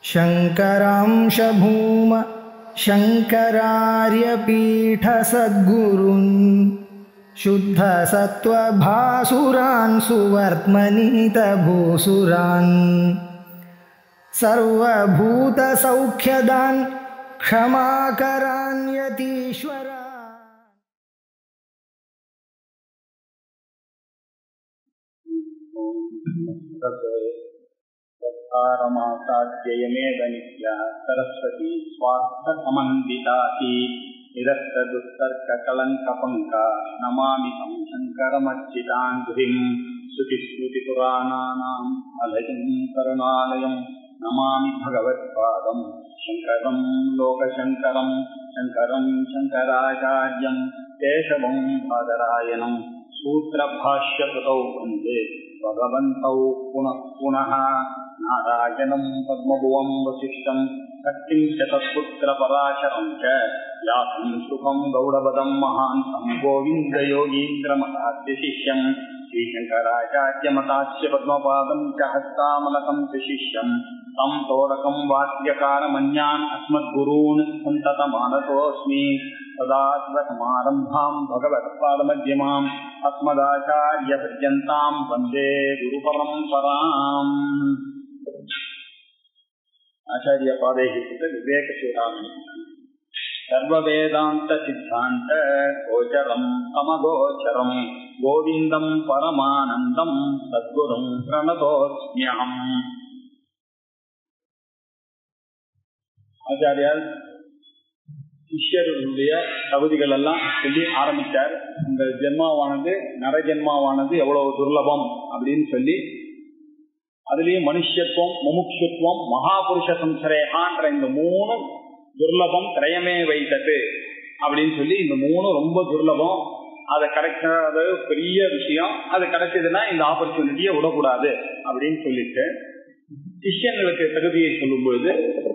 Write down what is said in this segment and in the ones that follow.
शङ्करांशभूम शङ्करार्यपीठसद्गुरुन् शुद्धसत्त्वभासुरान् सुवर्त्मनीतभूसुरान् सर्वभूतसौख्यदान् क्षमाकरान्यतीश्वरा रमासाध्ययमेदनित्या सरस्वती स्वास्थसमन्विताति निरस्तदुस्तर्ककलङ्कपङ्का नमामि तं शङ्करमर्चिताङ्घ्रिम् श्रुतिस्मृतिपुराणानाम् अलयम् करुणालयम् नमामि भगवत्पादम् शङ्करम् लोकशङ्करम् शङ्करम् शङ्कराचार्यम् केशवम् बादरायणम् सूत्रभाष्यकृतौ वन्दे भगवन्तौ पुनः पुनः नारायणम् पद्मभुवम् वसिष्ठम् शक्तिम् च तत्पुत्रपराशरम् च व्यासम् सुखम् गौडपदम् महान्तम् गोविन्दयोगीन्द्रमताद्यशिष्यम् श्रीशङ्कराचार्यमतास्य पद्मपादम् च हस्तामलकम् च शिष्यम् तम् तोरकम् वाद्यकारमन्यान् अस्मद्गुरून् सन्ततमानतोऽस्मि सदात्मसमारम्भाम् भगवत्पादमध्यमाम् अस्मदाचार्यपर्यन्ताम् वन्दे गुरुपरम्पराम् आचार्यपादैः विवेकशिवरामणि सर्ववेदान्तसिद्धान्त गोचरम् अमगोचरम् गोविन्दम् परमानन्दम् सद्गुरुम् प्रणतोऽस्म्यहम् ஆச்சாரியார் சிஷ்யர்களுடைய தகுதிகள் எல்லாம் சொல்லி ஆரம்பித்தார் இந்த ஜென்மாவானது நரஜென்மாவானது எவ்வளவு துர்லபம் அப்படின்னு சொல்லி அதுலயும் மனுஷத்துவம் முமுட்சுத்துவம் மகாபுருஷ சம்சரேகான்ற இந்த மூணு துர்லபம் திரயமே வைத்தது அப்படின்னு சொல்லி இந்த மூணு ரொம்ப துர்லபம் அதை கிடைக்காத பெரிய விஷயம் அது கிடைச்சதுன்னா இந்த ஆப்பர்ச்சுனிட்டியை விடக்கூடாது அப்படின்னு சொல்லிட்டு சிஷ்யங்களுக்கு தகுதியை சொல்லும் பொழுது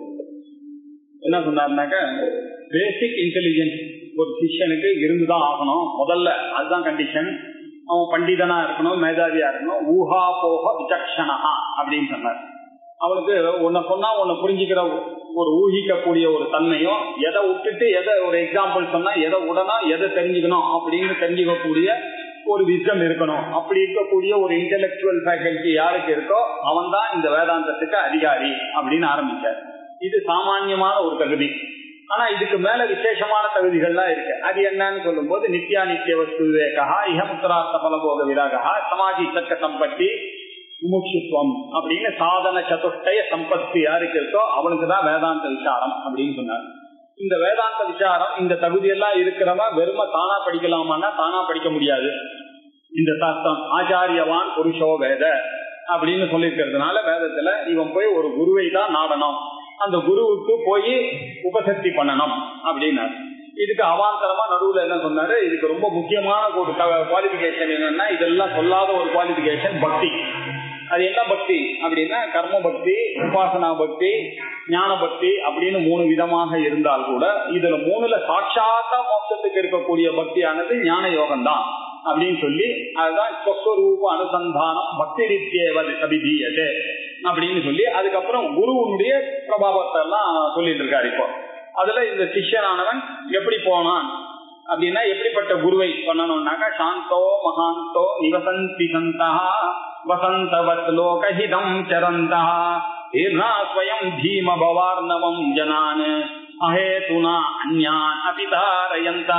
என்ன சொன்னார்னாக்க பேசிக் இன்டெலிஜென்ஸ் ஒரு சிஷ்யனுக்கு இருந்துதான் ஆகணும் முதல்ல அதுதான் கண்டிஷன் அவன் பண்டிதனா இருக்கணும் மேதாவியா இருக்கணும் ஊஹா போக விசக்ஷனா அப்படின்னு சொன்னார் அவனுக்கு உன்னை சொன்னா உன்னை புரிஞ்சுக்கிற ஒரு ஊகிக்கக்கூடிய ஒரு தன்மையும் எதை விட்டுட்டு எதை ஒரு எக்ஸாம்பிள் சொன்னா எதை உடனா எதை தெரிஞ்சுக்கணும் அப்படின்னு தெரிஞ்சுக்கக்கூடிய ஒரு விஸ்டம் இருக்கணும் அப்படி இருக்கக்கூடிய ஒரு இன்டெலக்சுவல் ஃபேக்கல்டி யாருக்கு இருக்கோ அவன் தான் இந்த வேதாந்தத்துக்கு அதிகாரி அப்படின்னு ஆரம்பிச்சார் இது சாமான்யமான ஒரு தகுதி ஆனா இதுக்கு மேல விசேஷமான தகுதிகள்லாம் இருக்கு அது என்னன்னு சொல்லும் போது நித்யா நித்திய வஸ்து விவேகா இஹமுத்திரார்த்த பலபோக விராகா சமாஜி தக்க சம்பத்தி முமுட்சுத்துவம் அப்படின்னு சாதன சதுஷ்டய சம்பத்தி யாருக்கு இருக்கோ அவனுக்கு தான் வேதாந்த விசாரம் அப்படின்னு சொன்னார் இந்த வேதாந்த விசாரம் இந்த தகுதி எல்லாம் இருக்கிறவன் வெறும தானா படிக்கலாமான்னா தானா படிக்க முடியாது இந்த சாஸ்திரம் ஆச்சாரியவான் புருஷோ வேத அப்படின்னு சொல்லியிருக்கிறதுனால வேதத்துல இவன் போய் ஒரு குருவை தான் நாடணும் அந்த குருவுக்கு போய் உபசக்தி பண்ணணும் அப்படின்னாரு இதுக்கு அவாந்தரமா நடுவுல என்ன சொன்னாரு இதுக்கு ரொம்ப முக்கியமான ஒரு குவாலிபிகேஷன் என்னன்னா இதெல்லாம் சொல்லாத ஒரு குவாலிபிகேஷன் பக்தி அது என்ன பக்தி அப்படின்னா கர்ம பக்தி உபாசனா பக்தி ஞான பக்தி அப்படின்னு மூணு விதமாக இருந்தால் கூட இதுல மூணுல சாட்சாத்தா மோட்சத்துக்கு இருக்கக்கூடிய பக்தியானது ஞான யோகம் தான் அப்படின்னு சொல்லி அதுதான் ஸ்வஸ்வரூப அனுசந்தானம் பக்தி ரீத்தியேவது அபிதீயதே அப்படின்னு சொல்லி அதுக்கப்புறம் குருவனுடைய பிரபாவத்தை எல்லாம் சொல்லிட்டு இருக்காரு இப்போ அதுல இந்த சிஷ்யனானவன் எப்படி போனான் அப்படின்னா எப்படிப்பட்ட குருவை பண்ணணும்னாக்கா சாந்தோ மகாந்தோ நிவசந்தி சந்தா வசந்தவத் லோகஹிதம் சரந்தா தீர்ணா ஸ்வயம் தீம பவார்ணவம் ஜனான் அஹேதுனா அந்யான் அபிதாரயந்தா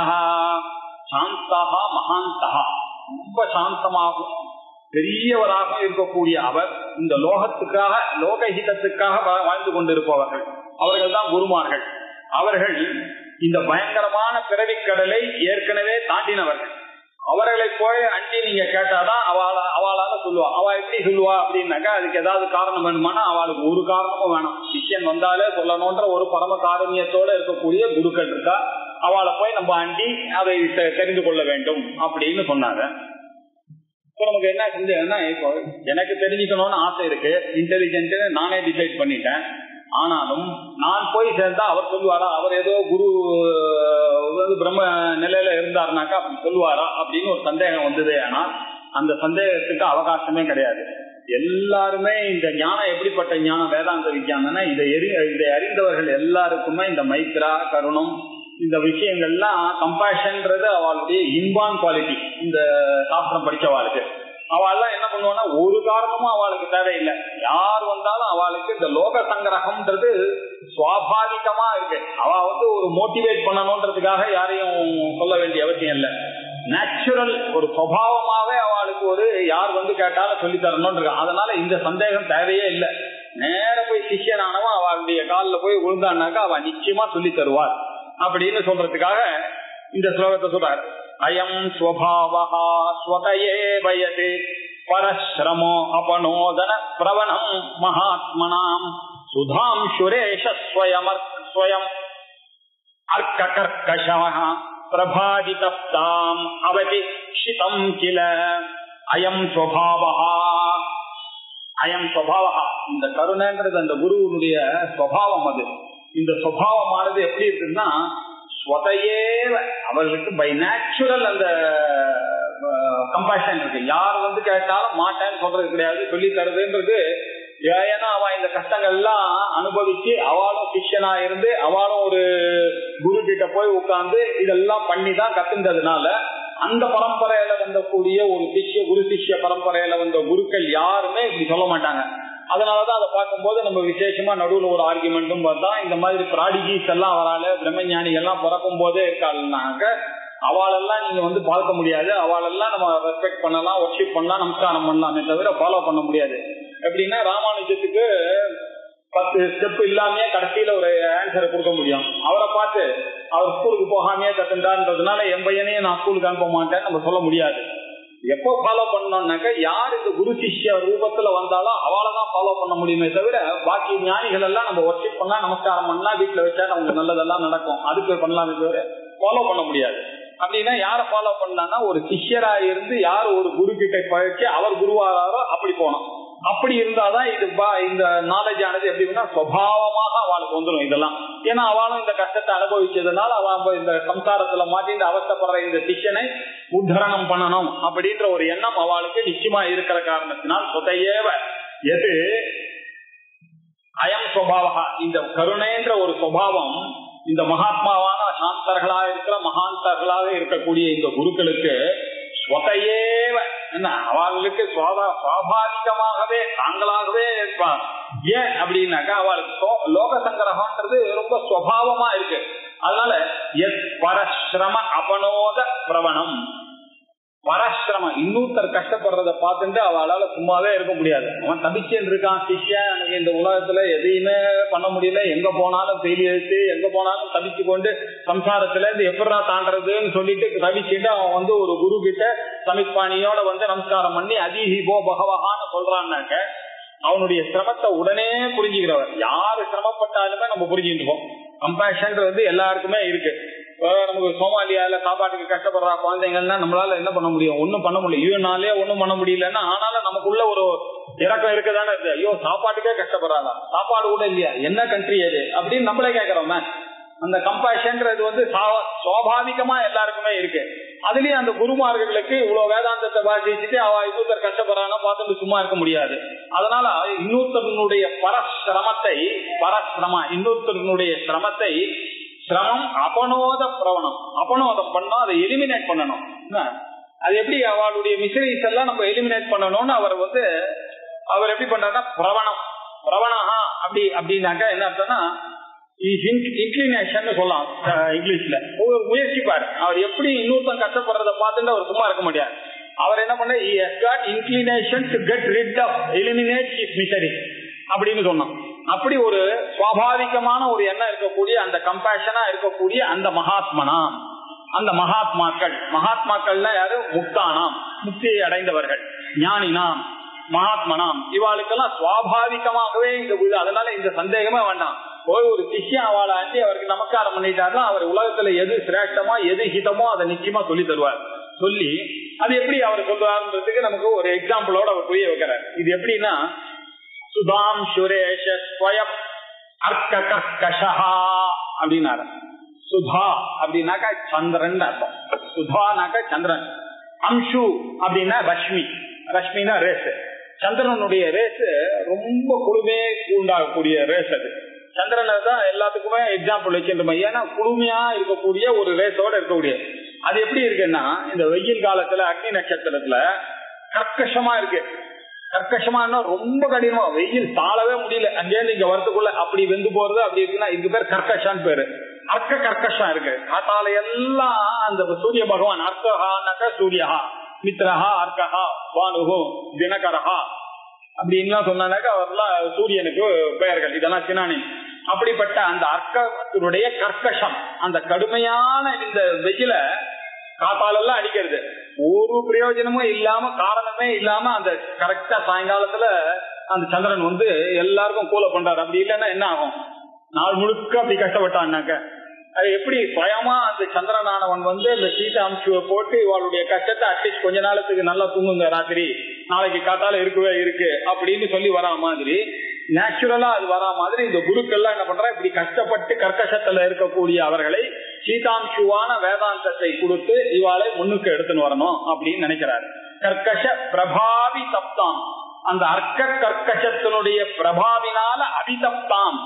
சாந்தா மகாந்தா ரொம்ப சாந்தமாகும் பெரியவராக இருக்கக்கூடிய அவர் இந்த லோகத்துக்காக லோகஹிதத்துக்காக வாழ்ந்து கொண்டிருப்பவர்கள் அவர்கள் தான் குருமார்கள் அவர்கள் இந்த பயங்கரமான பிறவிக்கடலை ஏற்கனவே தாண்டினவர்கள் அவர்களை போய் அண்டி நீங்க கேட்டாதான் அவள அவளால சொல்லுவா அவ எப்படி சொல்லுவா அப்படின்னாக்கா அதுக்கு ஏதாவது காரணம் வேணுமானா அவளுக்கு ஒரு காரணமும் வேணும் சிஷ்யன் வந்தாலே சொல்லணும்ன்ற ஒரு பரம காரணியத்தோட இருக்கக்கூடிய குருக்கள் இருக்கா அவளை போய் நம்ம அண்டி அதை தெரிந்து கொள்ள வேண்டும் அப்படின்னு சொன்னாங்க இப்போ நமக்கு என்ன செஞ்சேன்னா இப்போ எனக்கு தெரிஞ்சுக்கணும்னு ஆசை இருக்கு இன்டெலிஜென்ட் நானே டிசைட் பண்ணிட்டேன் ஆனாலும் நான் போய் சேர்ந்தா அவர் சொல்லுவாரா அவர் ஏதோ குரு வந்து பிரம்ம நிலையில இருந்தாருனாக்கா அப்படி சொல்லுவாரா அப்படின்னு ஒரு சந்தேகம் வந்தது ஆனால் அந்த சந்தேகத்துக்கு அவகாசமே கிடையாது எல்லாருமே இந்த ஞானம் எப்படிப்பட்ட ஞானம் வேதாந்த விஞ்ஞானம்னா இதை எரி இதை அறிந்தவர்கள் எல்லாருக்குமே இந்த மைத்ரா கருணம் இந்த விஷயங்கள்லாம் கம்பேஷன்ன்றது அவளுடைய இன்பான் குவாலிட்டி இந்த சாஸ்திரம் படிச்சவாளுக்கு அவள்லாம் என்ன பண்ணுவான்னா ஒரு காரணமும் அவளுக்கு தேவையில்லை யார் வந்தாலும் அவளுக்கு இந்த லோக சங்கிரகம்ன்றது சுவாபாவிகமா இருக்கு அவ வந்து ஒரு மோட்டிவேட் பண்ணணும்ன்றதுக்காக யாரையும் சொல்ல வேண்டிய அவசியம் இல்லை நேச்சுரல் ஒரு சுவாவமாவே அவளுக்கு ஒரு யார் வந்து கேட்டாலும் சொல்லி தரணும்னு இருக்கு அதனால இந்த சந்தேகம் தேவையே இல்லை நேர போய் சிஷியனானவன் அவளுடைய காலில் போய் விழுந்தான்னாக்கா அவ நிச்சயமா சொல்லி தருவார் அப்படின்னு சொல்றதுக்காக இந்த ஸ்லோகத்தை சொல்றார் அயம் ஸ்வபாவா ஸ்வதயே வயது பரஸ்ரமோ அபனோதன பிரவணம் மகாத்மனாம் சுதாம் சுரேஷ ஸ்வயமர் ஸ்வயம் அர்க்ககர்கஷமः பிரபாதிதப்தாம் அவதி ஷிதம் கில அயம் ஸ்வபாவः அயம் ஸ்வபாவா இந்த கருணைன்றது அந்த குருவனுடைய ஸ்வபாவம் அது இந்த சுவாவமானது எப்படி இருக்குன்னா ஸ்வதையேவ அவர்களுக்கு பை நேச்சுரல் அந்த கம்பேஷன் இருக்கு யார் வந்து கேட்டாலும் மாட்டேன்னு சொல்றது கிடையாது சொல்லி தருதுன்றது ஏன்னா அவ இந்த கஷ்டங்கள் எல்லாம் அனுபவிச்சு அவளும் சிஷ்யனா இருந்து அவளும் ஒரு குரு கிட்ட போய் உட்கார்ந்து இதெல்லாம் பண்ணி தான் கத்துந்ததுனால அந்த பரம்பரையில வந்தக்கூடிய ஒரு சிஷ்ய குரு சிஷ்ய பரம்பரையில வந்த குருக்கள் யாருமே இப்படி சொல்ல மாட்டாங்க அதனாலதான் அதை பார்க்கும்போது நம்ம விசேஷமா நடுவுல ஒரு ஆர்குமெண்ட்டும் பார்த்தா இந்த மாதிரி ப்ராடிஜிஸ் எல்லாம் வரால பிரம்மஞானிகள் எல்லாம் பிறக்கும் போதே இருக்காள்னாக்க அவளெல்லாம் நீங்க வந்து பார்க்க முடியாது அவளெல்லாம் நம்ம ரெஸ்பெக்ட் பண்ணலாம் ஒர்ஷிப் பண்ணலாம் நமஸ்காரம் பண்ணலாமே தவிர ஃபாலோ பண்ண முடியாது எப்படின்னா ராமானுஜத்துக்கு பத்து ஸ்டெப் இல்லாமயே கடைசியில ஒரு ஆன்சரை கொடுக்க முடியும் அவரை பார்த்து அவர் ஸ்கூலுக்கு போகாமையே கத்துண்டான்றதுனால என் பையனையும் நான் ஸ்கூலுக்கு அனுப்ப மாட்டேன்னு நம்ம சொல்ல முடியாது எப்போ ஃபாலோ பண்ணோம்னாக்க யார் இந்த குரு சிஷ்ய ரூபத்துல வந்தாலும் அவளை தான் ஃபாலோ பண்ண முடியுமே தவிர பாக்கி ஞானிகள் எல்லாம் நம்ம ஒர்ஷிப் பண்ணா நமஸ்காரம் பண்ணா வீட்டுல வச்சா நமக்கு நல்லதெல்லாம் நடக்கும் அதுக்கு பண்ணலாமே தவிர ஃபாலோ பண்ண முடியாது அப்படின்னா யார ஃபாலோ பண்ணலாம்னா ஒரு சிஷ்யரா இருந்து யார் ஒரு குரு கிட்ட பயிற்சி அவர் குருவாராரோ அப்படி போனோம் அப்படி இருந்தாதான் இது இந்த நாலேஜ் ஆனது எப்படின்னா சுவாவமாக அவளுக்கு வந்துடும் இதெல்லாம் ஏன்னா அவளும் இந்த கஷ்டத்தை அனுபவிச்சதுனால அவன் இந்த சம்சாரத்துல மாட்டிட்டு அவசப்படுற இந்த சிஷ்யனை உத்தரணம் பண்ணணும் அப்படின்ற ஒரு எண்ணம் அவளுக்கு நிச்சயமா இருக்கிற காரணத்தினால் சொதையேவ எது அயம் சுவாவகா இந்த கருணைன்ற ஒரு சுவாவம் இந்த மகாத்மாவான சாந்தர்களாக இருக்கிற மகாந்தர்களாக இருக்கக்கூடிய இந்த குருக்களுக்கு ஸ்வதையேவ என்ன அவர்களுக்கு சுவாபாவிகமாகவே தாங்களாகவே இருப்பார் ஏன் அப்படின்னாக்கா அவளுக்கு லோக சங்கிரகம்ன்றது ரொம்ப சுவாவமா இருக்கு அதனால எத் பரஸ்ரம அபனோத பிரவணம் பரஸ்ரமம் இன்னொருத்தர் கஷ்டப்படுறத பார்த்துட்டு அவளால சும்மாவே இருக்க முடியாது அவன் தபிச்சுன்னு இருக்கான் சிஷ்யன் எனக்கு இந்த உலகத்துல எதையுமே பண்ண முடியல எங்க போனாலும் ஃபெயிலியர்ஸ் எங்க போனாலும் தபிச்சு கொண்டு சம்சாரத்துல இருந்து எப்படா தாண்டறதுன்னு சொல்லிட்டு தவிச்சுட்டு அவன் வந்து ஒரு குரு கிட்ட சமித்பாணியோட வந்து நமஸ்காரம் பண்ணி அதிஹிபோ பகவகான்னு சொல்றான்னாக்க அவனுடைய சிரமத்தை உடனே புரிஞ்சுக்கிறவர் யாரு சிரமப்பட்டாலுமே நம்ம புரிஞ்சுட்டுப்போம் கம்பேஷன் வந்து எல்லாருக்குமே இருக்கு நமக்கு சோமாலியால சாப்பாட்டுக்கு கஷ்டப்படுற குழந்தைங்கள்னா நம்மளால என்ன பண்ண முடியும் ஒண்ணும் பண்ண முடியும் யூனாலே ஒண்ணும் பண்ண முடியலன்னா ஆனாலும் நமக்குள்ள ஒரு இறக்கம் இருக்குதானே இருக்கு ஐயோ சாப்பாட்டுக்கே கஷ்டப்படுறாளா சாப்பாடு கூட இல்லையா என்ன கண்ட்ரி அது அப்படின்னு நம்மளே கேக்குறோமே அந்த கம்பேஷன்ன்றது வந்து சுவாபாவிகமா எல்லாருக்குமே இருக்கு அதுலயும் அந்த குருமார்களுக்கு இவ்வளவு வேதாந்தத்தை வாசிச்சுட்டு அவ இன்னொருத்தர் கஷ்டப்படுறாங்க பார்த்துட்டு சும்மா இருக்க முடியாது அதனால இன்னொருத்தருடைய பரசிரமத்தை பரசிரம இன்னொருத்தருடைய சிரமத்தை சிரமம் அபனோத பிரவணம் அபனோதம் பண்ணோம் அதை எலிமினேட் பண்ணணும் அது எப்படி அவளுடைய மிஸ்ரீஸ் எல்லாம் நம்ம எலிமினேட் பண்ணணும்னு அவர் வந்து அவர் எப்படி பண்றாருன்னா பிரவணம் பிரவணஹா அப்படி அப்படின்னாக்கா என்ன அர்த்தம்னா இன்க்ளினேஷன் சொல்லலாம் இங்கிலீஷ்ல ஒரு முயற்சிப்பார் அவர் எப்படி இன்னொருத்தன் கஷ்டப்படுறத பார்த்துட்டு அவர் சும்மா இருக்க முடியாது அவர் என்ன பண்ண inclination to get rid of eliminate is misery அப்படின்னு சொன்னோம் அப்படி ஒரு சுவாபாவிகமான ஒரு எண்ணம் இருக்கக்கூடிய அந்த கம்பேஷனா இருக்கக்கூடிய அந்த மகாத்மனாம் அந்த மகாத்மாக்கள் மகாத்மாக்கள்னா யாரு முக்தானாம் முக்தியை அடைந்தவர்கள் ஞானினாம் மகாத்மனாம் இவாளுக்கெல்லாம் சுவாபாவிகமாகவே இந்த இது அதனால இந்த சந்தேகமே வேண்டாம் போய் ஒரு சிஷ்யம் அவளை அண்டி அவருக்கு நமஸ்காரம் பண்ணிட்டாருன்னா அவர் உலகத்துல எது சிரேஷ்டமோ எது ஹிதமோ அதை நிச்சயமா சொல்லி தருவார் சொல்லி அது எப்படி அவர் சொல்லுவாருன்றதுக்கு நமக்கு ஒரு எக்ஸாம்பிளோட அவர் புரிய வைக்கிறார் இது எப்படின்னா சுதாம் சுரேஷ ஸ்வயம் அர்க்க கஷா அப்படின்னாரு சுதா அப்படின்னாக்கா சந்திரன் அர்த்தம் சுதானாக்கா சந்திரன் அம்சு அப்படின்னா ரஷ்மி ரஷ்மினா ரேஸ் சந்திரனுடைய ரேஸ் ரொம்ப குளுமையே உண்டாகக்கூடிய ரேஸ் அது சந்திரனை தான் எல்லாத்துக்குமே எக்ஸாம்பிள் வச்சிருந்தோம் ஏன்னா குளுமையா இருக்கக்கூடிய ஒரு ரேஸோட இருக்கக்கூடிய அது எப்படி இருக்குன்னா இந்த வெயில் காலத்துல அக்னி நட்சத்திரத்துல கர்க்கஷமா இருக்கு கர்க்கஷமான ரொம்ப கடினமா வெயில் தாழவே முடியல அங்கேருந்து இங்க வரதுக்குள்ள அப்படி வெந்து போறது அப்படி இருக்குன்னா இதுக்கு பேர் கர்க்கஷான்னு பேரு அர்க்க கர்க்கஷம் இருக்கு காத்தால எல்லாம் அந்த சூரிய பகவான் அர்க்கஹானாக்க சூரியஹா மித்ரஹா அர்க்கஹா வானுகு தினகரஹா அப்படின்லாம் சொன்னாக்க அவர்லாம் சூரியனுக்கு பெயர்கள் இதெல்லாம் சினானி அப்படிப்பட்ட அந்த அர்க்கத்தினுடைய கர்க்கஷம் அந்த கடுமையான இந்த வெயில காத்தாலெல்லாம் அடிக்கிறது ஒரு பிரயோஜனமும் இல்லாம காரணமே இல்லாம அந்த கரெக்டா சாயங்காலத்துல அந்த சந்திரன் வந்து எல்லாருக்கும் கூல பண்றாரு அப்படி இல்லைன்னா என்ன ஆகும் நாள் முழுக்க அப்படி கஷ்டப்பட்டான்னாக்க அது எப்படி சுயமா அந்த சந்திரனானவன் வந்து அந்த சீத அம்சுவை போட்டு இவளுடைய கஷ்டத்தை அட்லீஸ்ட் கொஞ்ச நாளத்துக்கு நல்லா தூங்குங்க ராத்திரி நாளைக்கு காத்தால இருக்கவே இருக்கு அப்படின்னு சொல்லி வரா மாதிரி நேச்சுரலா அது வரா மாதிரி இந்த குருக்கள்லாம் என்ன பண்றா இப்படி கஷ்டப்பட்டு கர்க்கசத்துல இருக்கக்கூடிய அவர்களை சீதாம்சுவான வேதாந்தத்தை கொடுத்து இவாளை முன்னுக்கு எடுத்துன்னு வரணும் அப்படின்னு நினைக்கிறாரு கர்க்கஷ பிரபாவி தப்தாம் அந்த அர்க்க கர்க்கசத்தினுடைய பிரபாவினால அபிதப்தாம்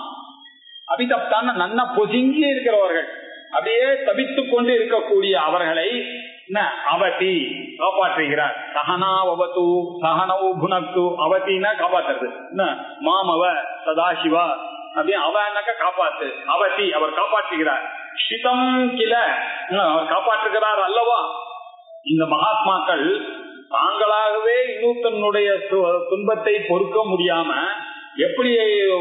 அபிதப்தான நன்ன பொசுங்கி இருக்கிறவர்கள் அப்படியே தவித்துக் கொண்டு இருக்கக்கூடிய அவர்களை என்ன அவதி காப்பாற்றுகிறார் சகனாவது சகனவு புனக்து அவத்தின்னா காப்பாத்துறது என்ன மாமவ சதாசிவா அப்படி அவனாக்க காப்பாத்து அவதி அவர் காப்பாற்றுகிறார் ஷிதம் கில அவர் காப்பாற்றுகிறார் அல்லவா இந்த மகாத்மாக்கள் தாங்களாகவே இன்னொருத்தனுடைய துன்பத்தை பொறுக்க முடியாம எப்படி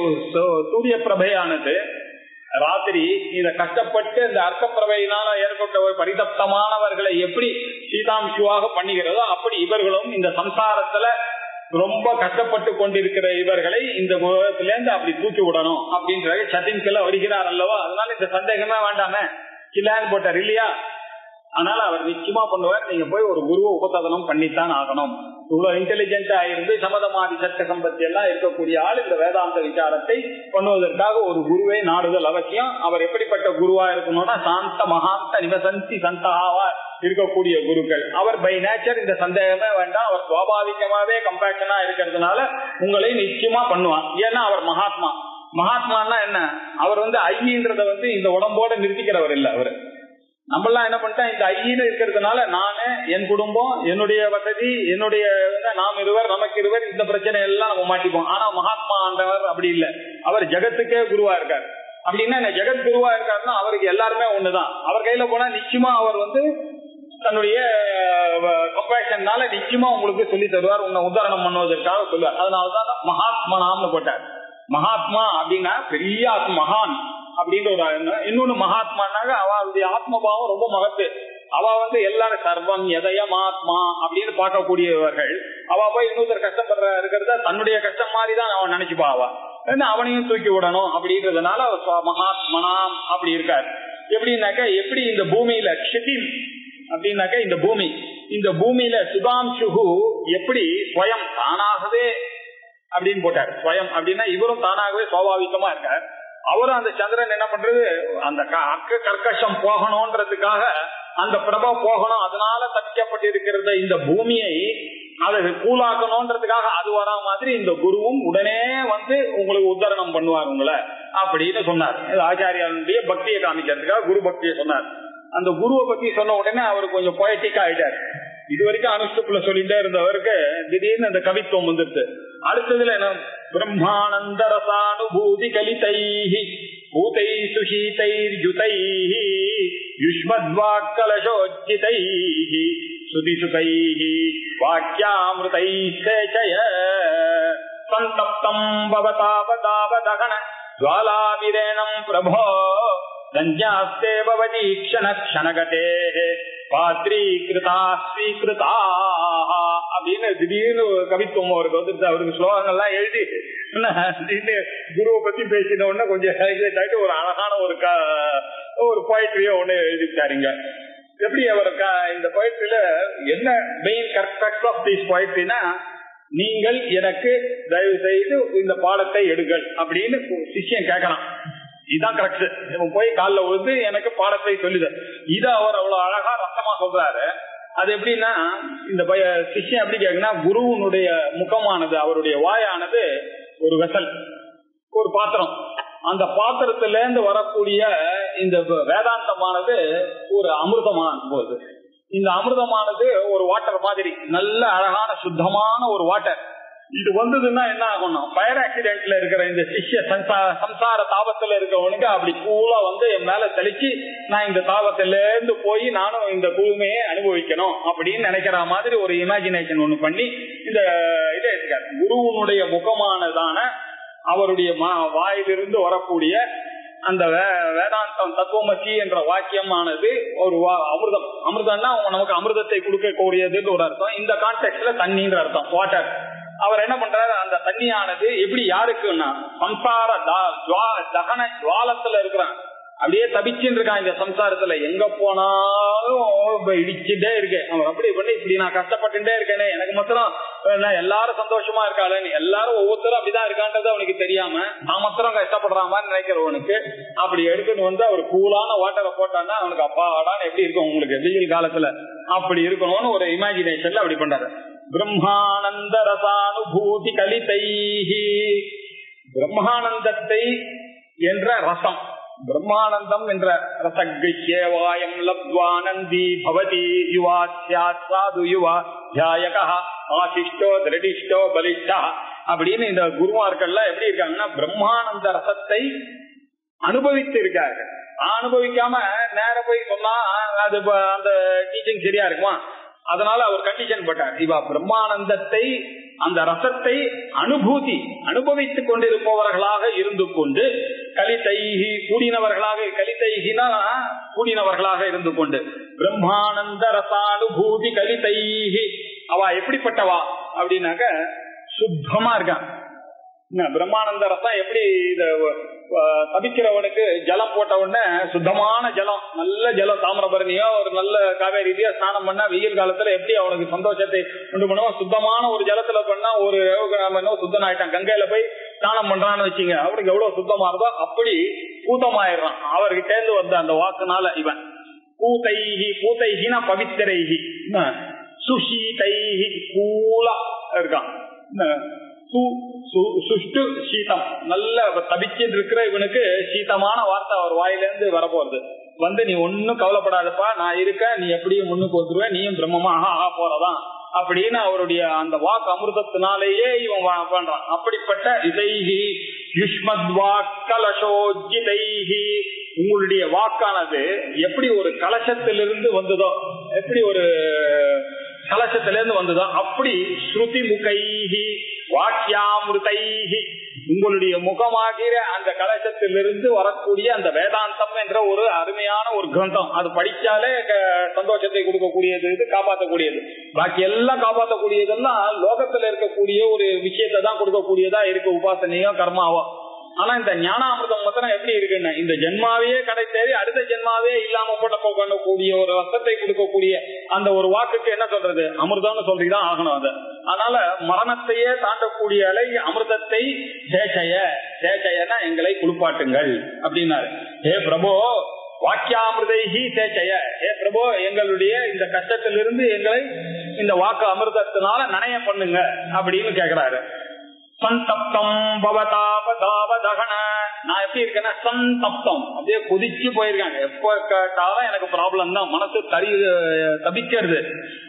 சூரிய பிரபையானது ராத்திரி இத கஷ்டப்பட்டு இந்த அர்த்த பிரபையினால ஏற்பட்ட ஒரு பரிதப்தமானவர்களை எப்படி சீதாம்சுவாக பண்ணுகிறதோ அப்படி இவர்களும் இந்த சம்சாரத்துல ரொம்ப கஷ்டப்பட்டு கொண்டிருக்கிற இவர்களை இந்த உலகத்திலேருந்து அப்படி தூக்கி விடணும் அப்படின்ற சத்தின் கிள வருகிறார் அல்லவா அதனால இந்த சந்தேகமே வேண்டாமே கிளான்னு போட்டார் இல்லையா அதனால அவர் நிச்சயமா பண்ணுவார் நீங்க போய் ஒரு குருவ உபததனம் பண்ணித்தான் ஆகணும் இவ்வளவு இன்டெலிஜென்டா இருந்து சமதமாதி சட்ட சம்பத்தி எல்லாம் இருக்கக்கூடிய ஆள் இந்த வேதாந்த விசாரத்தை பண்ணுவதற்காக ஒரு குருவை நாடுதல் அவசியம் அவர் எப்படிப்பட்ட குருவா இருக்கணும்னா சாந்த மகாந்த நிவசந்தி சந்தகாவா இருக்கக்கூடிய குருக்கள் அவர் பை நேச்சர் இந்த சந்தேகமே வேண்டாம் அவர் சுவாபாவிகமாவே கம்பேஷனா இருக்கிறதுனால உங்களை நிச்சயமா பண்ணுவான் ஏன்னா அவர் மகாத்மா மகாத்மான்னா என்ன அவர் வந்து ஐன்றத வந்து இந்த உடம்போட நிறுத்திக்கிறவர் இல்ல அவரு நம்மளாம் என்ன பண்ணிட்டோம் இந்த ஐயின்னு இருக்கிறதுனால நானு என் குடும்பம் என்னுடைய வசதி என்னுடைய நாம் இருவர் நமக்கு இருவர் இந்த பிரச்சனை எல்லாம் நம்ம மாட்டிப்போம் ஆனா மகாத்மா ஆண்டவர் அப்படி இல்லை அவர் ஜெகத்துக்கே குருவா இருக்கார் அப்படின்னா என்ன ஜெகத் குருவா இருக்காருன்னா அவருக்கு எல்லாருமே ஒண்ணுதான் அவர் கையில போனா நிச்சயமா அவர் வந்து தன்னுடைய கம்பேஷன்னால நிச்சயமா உங்களுக்கு சொல்லி தருவார் உன்னை உதாரணம் பண்ணுவதற்காக சொல்லுவார் அதனாலதான் மகாத்மனாம்னு போட்டார் மகாத்மா அப்படின்னா பெரிய மகான் அப்படின்ற ஒரு இன்னொன்னு மகாத்மானாக அவளுடைய ஆத்மபாவம் ரொம்ப மகத்து அவ வந்து எல்லாரும் சர்வம் எதயம் ஆத்மா அப்படின்னு பார்க்கக்கூடியவர்கள் அவ போய் இன்னொருத்தர் கஷ்டப்படுற இருக்கிறத தன்னுடைய கஷ்டம் மாதிரி தான் அவன் நினைச்சுப்பா அவ அவனையும் தூக்கி விடணும் அப்படின்றதுனால மகாத்மனாம் அப்படி இருக்கார் எப்படின்னாக்க எப்படி இந்த பூமியில க்ஷிதில் அப்படின்னாக்க இந்த பூமி இந்த பூமியில சுதாம்சுகு எப்படி ஸ்வயம் தானாகவே அப்படின்னு போட்டார் ஸ்வயம் அப்படின்னா இவரும் தானாகவே சுவாபாவிகமா இருக்கார் அவரும் அந்த சந்திரன் என்ன பண்றது அந்த அக்க கர்க்கஷம் போகணும்ன்றதுக்காக அந்த பிரபா போகணும் அதனால தப்பிக்கப்பட்டிருக்கிறது இந்த பூமியை அதை கூலாக்கணும்ன்றதுக்காக அது வரா மாதிரி இந்த குருவும் உடனே வந்து உங்களுக்கு உத்தரணம் பண்ணுவார் உங்களை அப்படின்னு சொன்னார் ஆச்சாரியாருடைய பக்தியை காமிக்கிறதுக்காக குரு பக்தியை சொன்னார் அந்த குருவை பத்தி சொன்ன உடனே அவர் கொஞ்சம் பொயட்டிக்கா ஆயிட்டார் இது வரைக்கும் அனுஷ்டுப்புல சொல்லிட்டே இருந்தவருக்கு திடீர்னு அந்த கவித்துவம் வந்துருச்சு அடுத்ததுல என்ன பிரம்மானந்த ரசானுபூதி கலிதை பூதை சுஹீதைர் யுதை யுஷ்மத்வாக்கலசோஜிதை சுதிசுதை வாக்கியாமிருதை சேச்சய சந்தப்தம் பவதாபதாபதகன ஜுவாலாபிரேணம் பிரபோ தஞ்சாஸ்தே பவதீக்ஷண க்ஷணகதே பாத்ரீகிருதா ஸ்வீகிருதா அப்படின்னு திடீர்னு கவித்துவம் அவருக்கு வந்துருச்சு அவருக்கு ஸ்லோகங்கள்லாம் எழுதி குருவை பத்தி பேசின உடனே கொஞ்சம் ஹைலைட் ஆகிட்டு ஒரு அழகான ஒரு ஒரு போயிட்ரியோ ஒண்ணு எழுதிட்டாருங்க எப்படி அவர் இந்த போயிட்ரியில என்ன மெயின் கரெக்ட் ஆஃப் திஸ் போயிட்ரினா நீங்கள் எனக்கு தயவு செய்து இந்த பாடத்தை எடுங்கள் அப்படின்னு சிஷ்யன் கேட்கலாம் இதுதான் கரெக்ட் போய் காலில் விழுந்து எனக்கு பாடத்தை சொல்லுத இத அவர் அவ்வளவு அழகா ரசமா சொல்றாரு அது எப்படின்னா இந்த பய சிஷ்யம் எப்படி கேக்குன்னா குருவனுடைய முகமானது அவருடைய வாயானது ஒரு வெசல் ஒரு பாத்திரம் அந்த பாத்திரத்துல இருந்து வரக்கூடிய இந்த வேதாந்தமானது ஒரு அமிர்தமான போது இந்த அமிர்தமானது ஒரு வாட்டர் மாதிரி நல்ல அழகான சுத்தமான ஒரு வாட்டர் இது வந்ததுன்னா என்ன ஆகும்னா ஃபயர் ஆக்சிடென்ட்ல இருக்கிற இந்த சிஷ்ய சம்சார சம்சார தாபத்துல இருக்கவனுக்கு அப்படி கூலா வந்து என் மேல தெளிச்சு நான் இந்த தாபத்துல இருந்து போய் நானும் இந்த குழுமையை அனுபவிக்கணும் அப்படின்னு நினைக்கிற மாதிரி ஒரு இமேஜினேஷன் ஒண்ணு பண்ணி இந்த இதை இருக்காரு குருவனுடைய முகமானதான அவருடைய மா- வாயிலிருந்து வரக்கூடிய அந்த வே- வேதாந்தம் தத்துவமசி என்ற வாக்கியமானது ஒரு வா- அமிர்தம் அமிர்தம்னா நமக்கு அமிர்தத்தை கொடுக்கக்கூடியதுன்னு ஒரு அர்த்தம் இந்த கான்டெக்ட்ல தண்ணின்ற அர்த்தம் வாட்டர் அவர் என்ன பண்றாரு அந்த தண்ணியானது எப்படி யாருக்குன்னா சம்சார தா- ஜுவா- தகன ஜுவாலத்துல இருக்கிறான் அப்படியே தபிச்சுட்டு இருக்கான் இந்த சம்சாரத்துல எங்க போனாலும் இப்ப இடிச்சுட்டே இருக்கேன் அவன் அப்படி பண்ணி இப்படி நான் கஷ்டப்பட்டுட்டே இருக்கேனே எனக்கு மாத்திரம் என்ன எல்லாரும் சந்தோஷமா இருக்காளேன்னு எல்லாரும் ஒவ்வொருத்தரும் அப்படிதான் இருக்கான்றது அவனுக்கு தெரியாம நான் மாத்திரம் கஷ்டப்படுற மாதிரி நினைக்கிறவனுக்கு அப்படி எடுத்துட்டு வந்து அவர் கூலான வாட்டரை போட்டான்னா அவனுக்கு அப்பா ஆடான்னு எப்படி இருக்கும் உங்களுக்கு வெயில் காலத்துல அப்படி இருக்கணும்னு ஒரு இமேஜினேஷன்ல அப்படி பண்றாரு பிரம்மானந்த ரசானுபூதி கலிதைஹி பிரம்மானந்தத்தை என்ற ரசம் பிரம்மானந்தம் என்ற ரசகேவாயம் லப்வானந்தி பவதி யுவா சியாத் சாது யுவா தியாயகா ஆசிஷ்டோ திருடிஷ்டோ பலிஷ்டா அப்படின்னு இந்த குருமார்கள்ல எப்படி இருக்காங்கன்னா பிரம்மானந்த ரசத்தை அனுபவித்து இருக்காரு அனுபவிக்காம நேர போய் சொன்னா அது ப- அந்த டீச்சிங் சரியா இருக்குமா அதனால அவர் கண்டிஷன் போட்டார் இவா பிரம்மானந்தத்தை அந்த ரசத்தை அனுபூதி அனுபவித்துக் கொண்டிருப்பவர்களாக இருந்து கொண்டு கலிதைகி கூடினவர்களாக கலிதைகினா கூடினவர்களாக இருந்து கொண்டு பிரம்மானந்த ரசானுபூதி கலிதைகி அவ எப்படிப்பட்டவா அப்படின்னாக்க சுத்தமா இருக்கான் என்ன, பிரம்மானந்த ரசம் எப்படி இத அஹ், தபிக்கிறவனுக்கு ஜலம் போட்ட உடனே சுத்தமான ஜலம் நல்ல ஜலம் தாமிரபரணியோ ஒரு நல்ல காவேரியிலயோ ஸ்நானம் பண்ணா வெயில் காலத்துல எப்படி அவனுக்கு சந்தோஷத்தை உண்டு பண்ணுவோம் சுத்தமான ஒரு ஜலத்துல பண்ணா ஒரு நம்ம என்ன சுத்தம் ஆயிட்டான் கங்கையில போய் ஸ்நானம் பண்றான்னு வச்சுங்க அவனுக்கு எவ்வளவு சுத்தமா இருந்தோ அப்படி பூத்தமாயிடுறான் அவருக்கு சேர்ந்து வந்த அந்த வாக்குனால இவன் பூதைஹி பூதைஹினா பவித்திரைஹி என்ன, சுஷீதைஹி கூலா இருக்கான் என்ன, சு- சு- சுஷ்டு சீதம் நல்ல தபிச்சிட்டு இருக்கிற இவனுக்கு சீதமான வார்த்தை அவர் வாயிலிருந்து வரப்போறது வந்து நீ ஒன்னும் கவலைப்படாதப்பா நான் இருக்க நீ எப்படியும் முன்னுக்கு வந்துருவேன் நீயும் பிரம்மமாக ஆக போறதான் அப்படின்னு அவருடைய அந்த வாக்கு அமிர்தத்தினாலேயே இவன் வா- பண்றான் அப்படிப்பட்ட இதைஹி யுஷ்மத் வாக்கலசோஜிதைஹி உங்களுடைய வாக்கானது எப்படி ஒரு கலசத்திலிருந்து வந்ததோ எப்படி ஒரு கலசத்திலிருந்து வந்ததோ அப்படி ஸ்ருதி முகைஹி வாக்கியாமிருதைஹி உங்களுடைய முகமாகிற அந்த கலசத்திலிருந்து வரக்கூடிய அந்த வேதாந்தம் என்ற ஒரு அருமையான ஒரு கிரந்தம் அது படிச்சாலே க- சந்தோஷத்தை கொடுக்கக்கூடியது இது காப்பாற்றக்கூடியது பாக்கி எல்லாம் காப்பாற்றக்கூடியதெல்லாம் லோகத்துல இருக்கக்கூடிய ஒரு விஷயத்தை தான் கொடுக்கக்கூடியதா இருக்கு உபாசனையோ கர்மாவோ ஆனா இந்த ஞானாமிர்தம் மாத்திரம் எப்படி இருக்குன்னு இந்த ஜென்மாவையே கடை தேடி அடுத்த ஜென்மாவே இல்லாம போட்ட பண்ணக்கூடிய ஒரு ரசத்தை கொடுக்கக்கூடிய அந்த ஒரு வாக்குக்கு என்ன சொல்றது அமிர்தம்னு சொல்லிதான் ஆகணும் அது அதனால மரணத்தையே தாண்டக்கூடிய அலை அமிர்தத்தை சேச்சைய சேச்சையனா எங்களை குளிப்பாட்டுங்கள் அப்படின்னாரு ஹே பிரபோ வாக்கியாமிருதைஹி சேச்சைய ஹே பிரபோ எங்களுடைய இந்த கஷ்டத்திலிருந்து எங்களை இந்த வாக்கு அமிர்தத்தினால நனைய பண்ணுங்க அப்படின்னு கேக்குறாரு சந்தப்தம் பவதாபதாவதகன நான் எப்படி இருக்கேன்னா சந்தப்தம் அப்படியே கொதிச்சு போயிருக்காங்க எப்ப கேட்டாலும் எனக்கு ப்ராப்ளம் தான் மனசு தறி தபிக்கிறது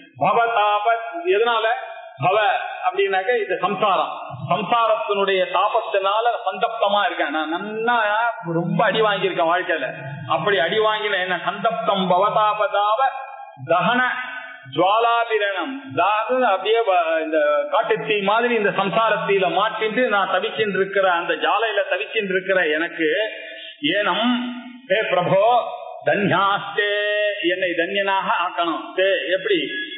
பவதாப எதனால பவ அப்படின்னாக்க இது சம்சாரம் சம்சாரத்தினுடைய தாபத்தினால சந்தப்தமா இருக்கேன் நான் நன்னா ரொம்ப அடி வாங்கியிருக்கேன் வாழ்க்கையில அப்படி அடி வாங்கின என்ன சந்தப்தம் பவதாபதாவ தகன ஜுவாலாபிரணம் அதாவது அப்படியே வ- இந்த காட்டுத்தீ மாதிரி இந்த சம்சாரத்தீல மாட்டிட்டு நான் தவிச்சுட்டு இருக்கிற அந்த ஜாலையில தவிச்சுட்டு இருக்கிற எனக்கு ஏனம் ஹே பிரபோ தன்யாஸ்தே என்னை தன்யனாக ஆக்கணும் தே எப்படி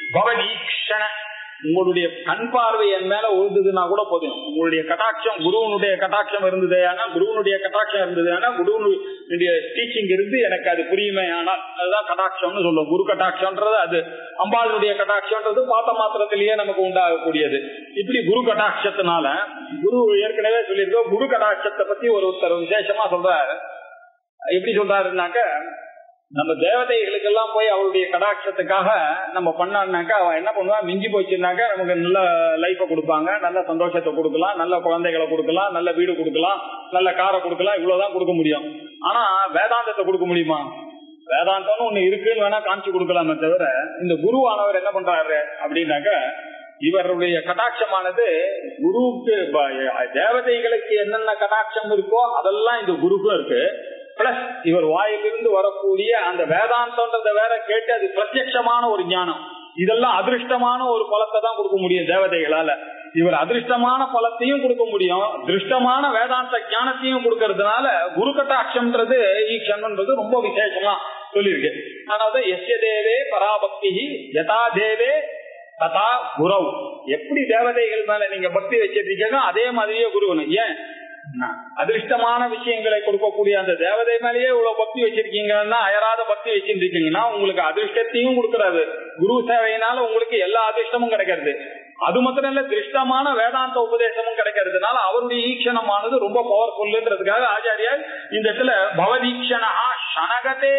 பவதீக்ஷண உங்களுடைய கண் பார்வை என் மேல உழுதுன்னா கூட போதும் உங்களுடைய கட்டாட்சம் குருவனுடைய கட்டாட்சம் இருந்தது ஆனா குருவனுடைய கட்டாட்சம் இருந்தது ஆனா குருவனுடைய டீச்சிங் இருந்து எனக்கு அது புரியுமே ஆனால் அதுதான் கட்டாட்சம்னு சொல்லுவோம் குரு கட்டாட்சம்ன்றது அது அம்பாளுடைய கட்டாட்சம்ன்றது பார்த்த மாத்திரத்திலேயே நமக்கு உண்டாகக்கூடியது இப்படி குரு கட்டாட்சத்தினால குரு ஏற்கனவே சொல்லியிருக்கோம் குரு கட்டாட்சத்தை பத்தி ஒரு ஒருத்தர் விசேஷமா சொல்றாரு எப்படி சொல்றாருன்னாக்க நம்ம தேவதைகளுக்கெல்லாம் போய் அவருடைய கடாட்சத்துக்காக நம்ம பண்ணான்னாக்கா அவன் என்ன பண்ணுவான் மிஞ்சி போச்சுனாக்கா நமக்கு நல்ல லைஃபை கொடுப்பாங்க நல்ல சந்தோஷத்தை கொடுக்கலாம் நல்ல குழந்தைகளை கொடுக்கலாம் நல்ல வீடு கொடுக்கலாம் நல்ல காரை கொடுக்கலாம் இவ்வளவுதான் கொடுக்க முடியும் ஆனா வேதாந்தத்தை கொடுக்க முடியுமா வேதாந்தம்னு ஒண்ணு இருக்குன்னு வேணா காமிச்சு கொடுக்கலாமே தவிர இந்த குருவானவர் என்ன பண்றாரு அப்படின்னாக்க இவருடைய கடாட்சமானது குருவுக்கு ப- தேவதைகளுக்கு என்னென்ன கடாட்சம் இருக்கோ அதெல்லாம் இந்த குருக்கும் இருக்கு பிளஸ் இவர் வாயிலிருந்து வரக்கூடிய அந்த வேதாந்தன்றத வேற கேட்டு அது பிரத்யட்சமான ஒரு ஞானம் இதெல்லாம் அதிருஷ்டமான ஒரு பலத்தை தான் கொடுக்க முடியும் தேவதைகளால இவர் அதிருஷ்டமான பலத்தையும் கொடுக்க முடியும் திருஷ்டமான வேதாந்த ஞானத்தையும் கொடுக்கறதுனால குரு கட்டாட்சம்ன்றது ஈக்ஷன்ன்றது ரொம்ப விசேஷமா சொல்லியிருக்கு அதனால எஸ்ய தேவே பராபக்தி யதா தேவே ததா குரவ் எப்படி தேவதைகள் மேல நீங்க பக்தி வச்சிருக்கீங்க அதே மாதிரியே குருவனு ஏன் நான் அதிர்ஷ்டமான விஷயங்களை கொடுக்கக்கூடிய அந்த தேவதை மேலேயே இவ்வளவு பக்தி வச்சிருக்கீங்கன்னா அயராத பக்தி வச்சிருக்கீங்கன்னா உங்களுக்கு அதிர்ஷ்டத்தையும் கொடுக்கறாரு குரு சேவையினால உங்களுக்கு எல்லா அதிர்ஷ்டமும் கிடைக்கிறது அது மாத்திரம் இல்ல திருஷ்டமான வேதாந்த உபதேசமும் கிடைக்கிறதுனால அவருடைய ஈக்ஷணமானது ரொம்ப பவர்ஃபுல்ன்றதுக்காக ஆச்சாரியார் இந்த இடத்துல பவதீக்ஷணா ஷனகதே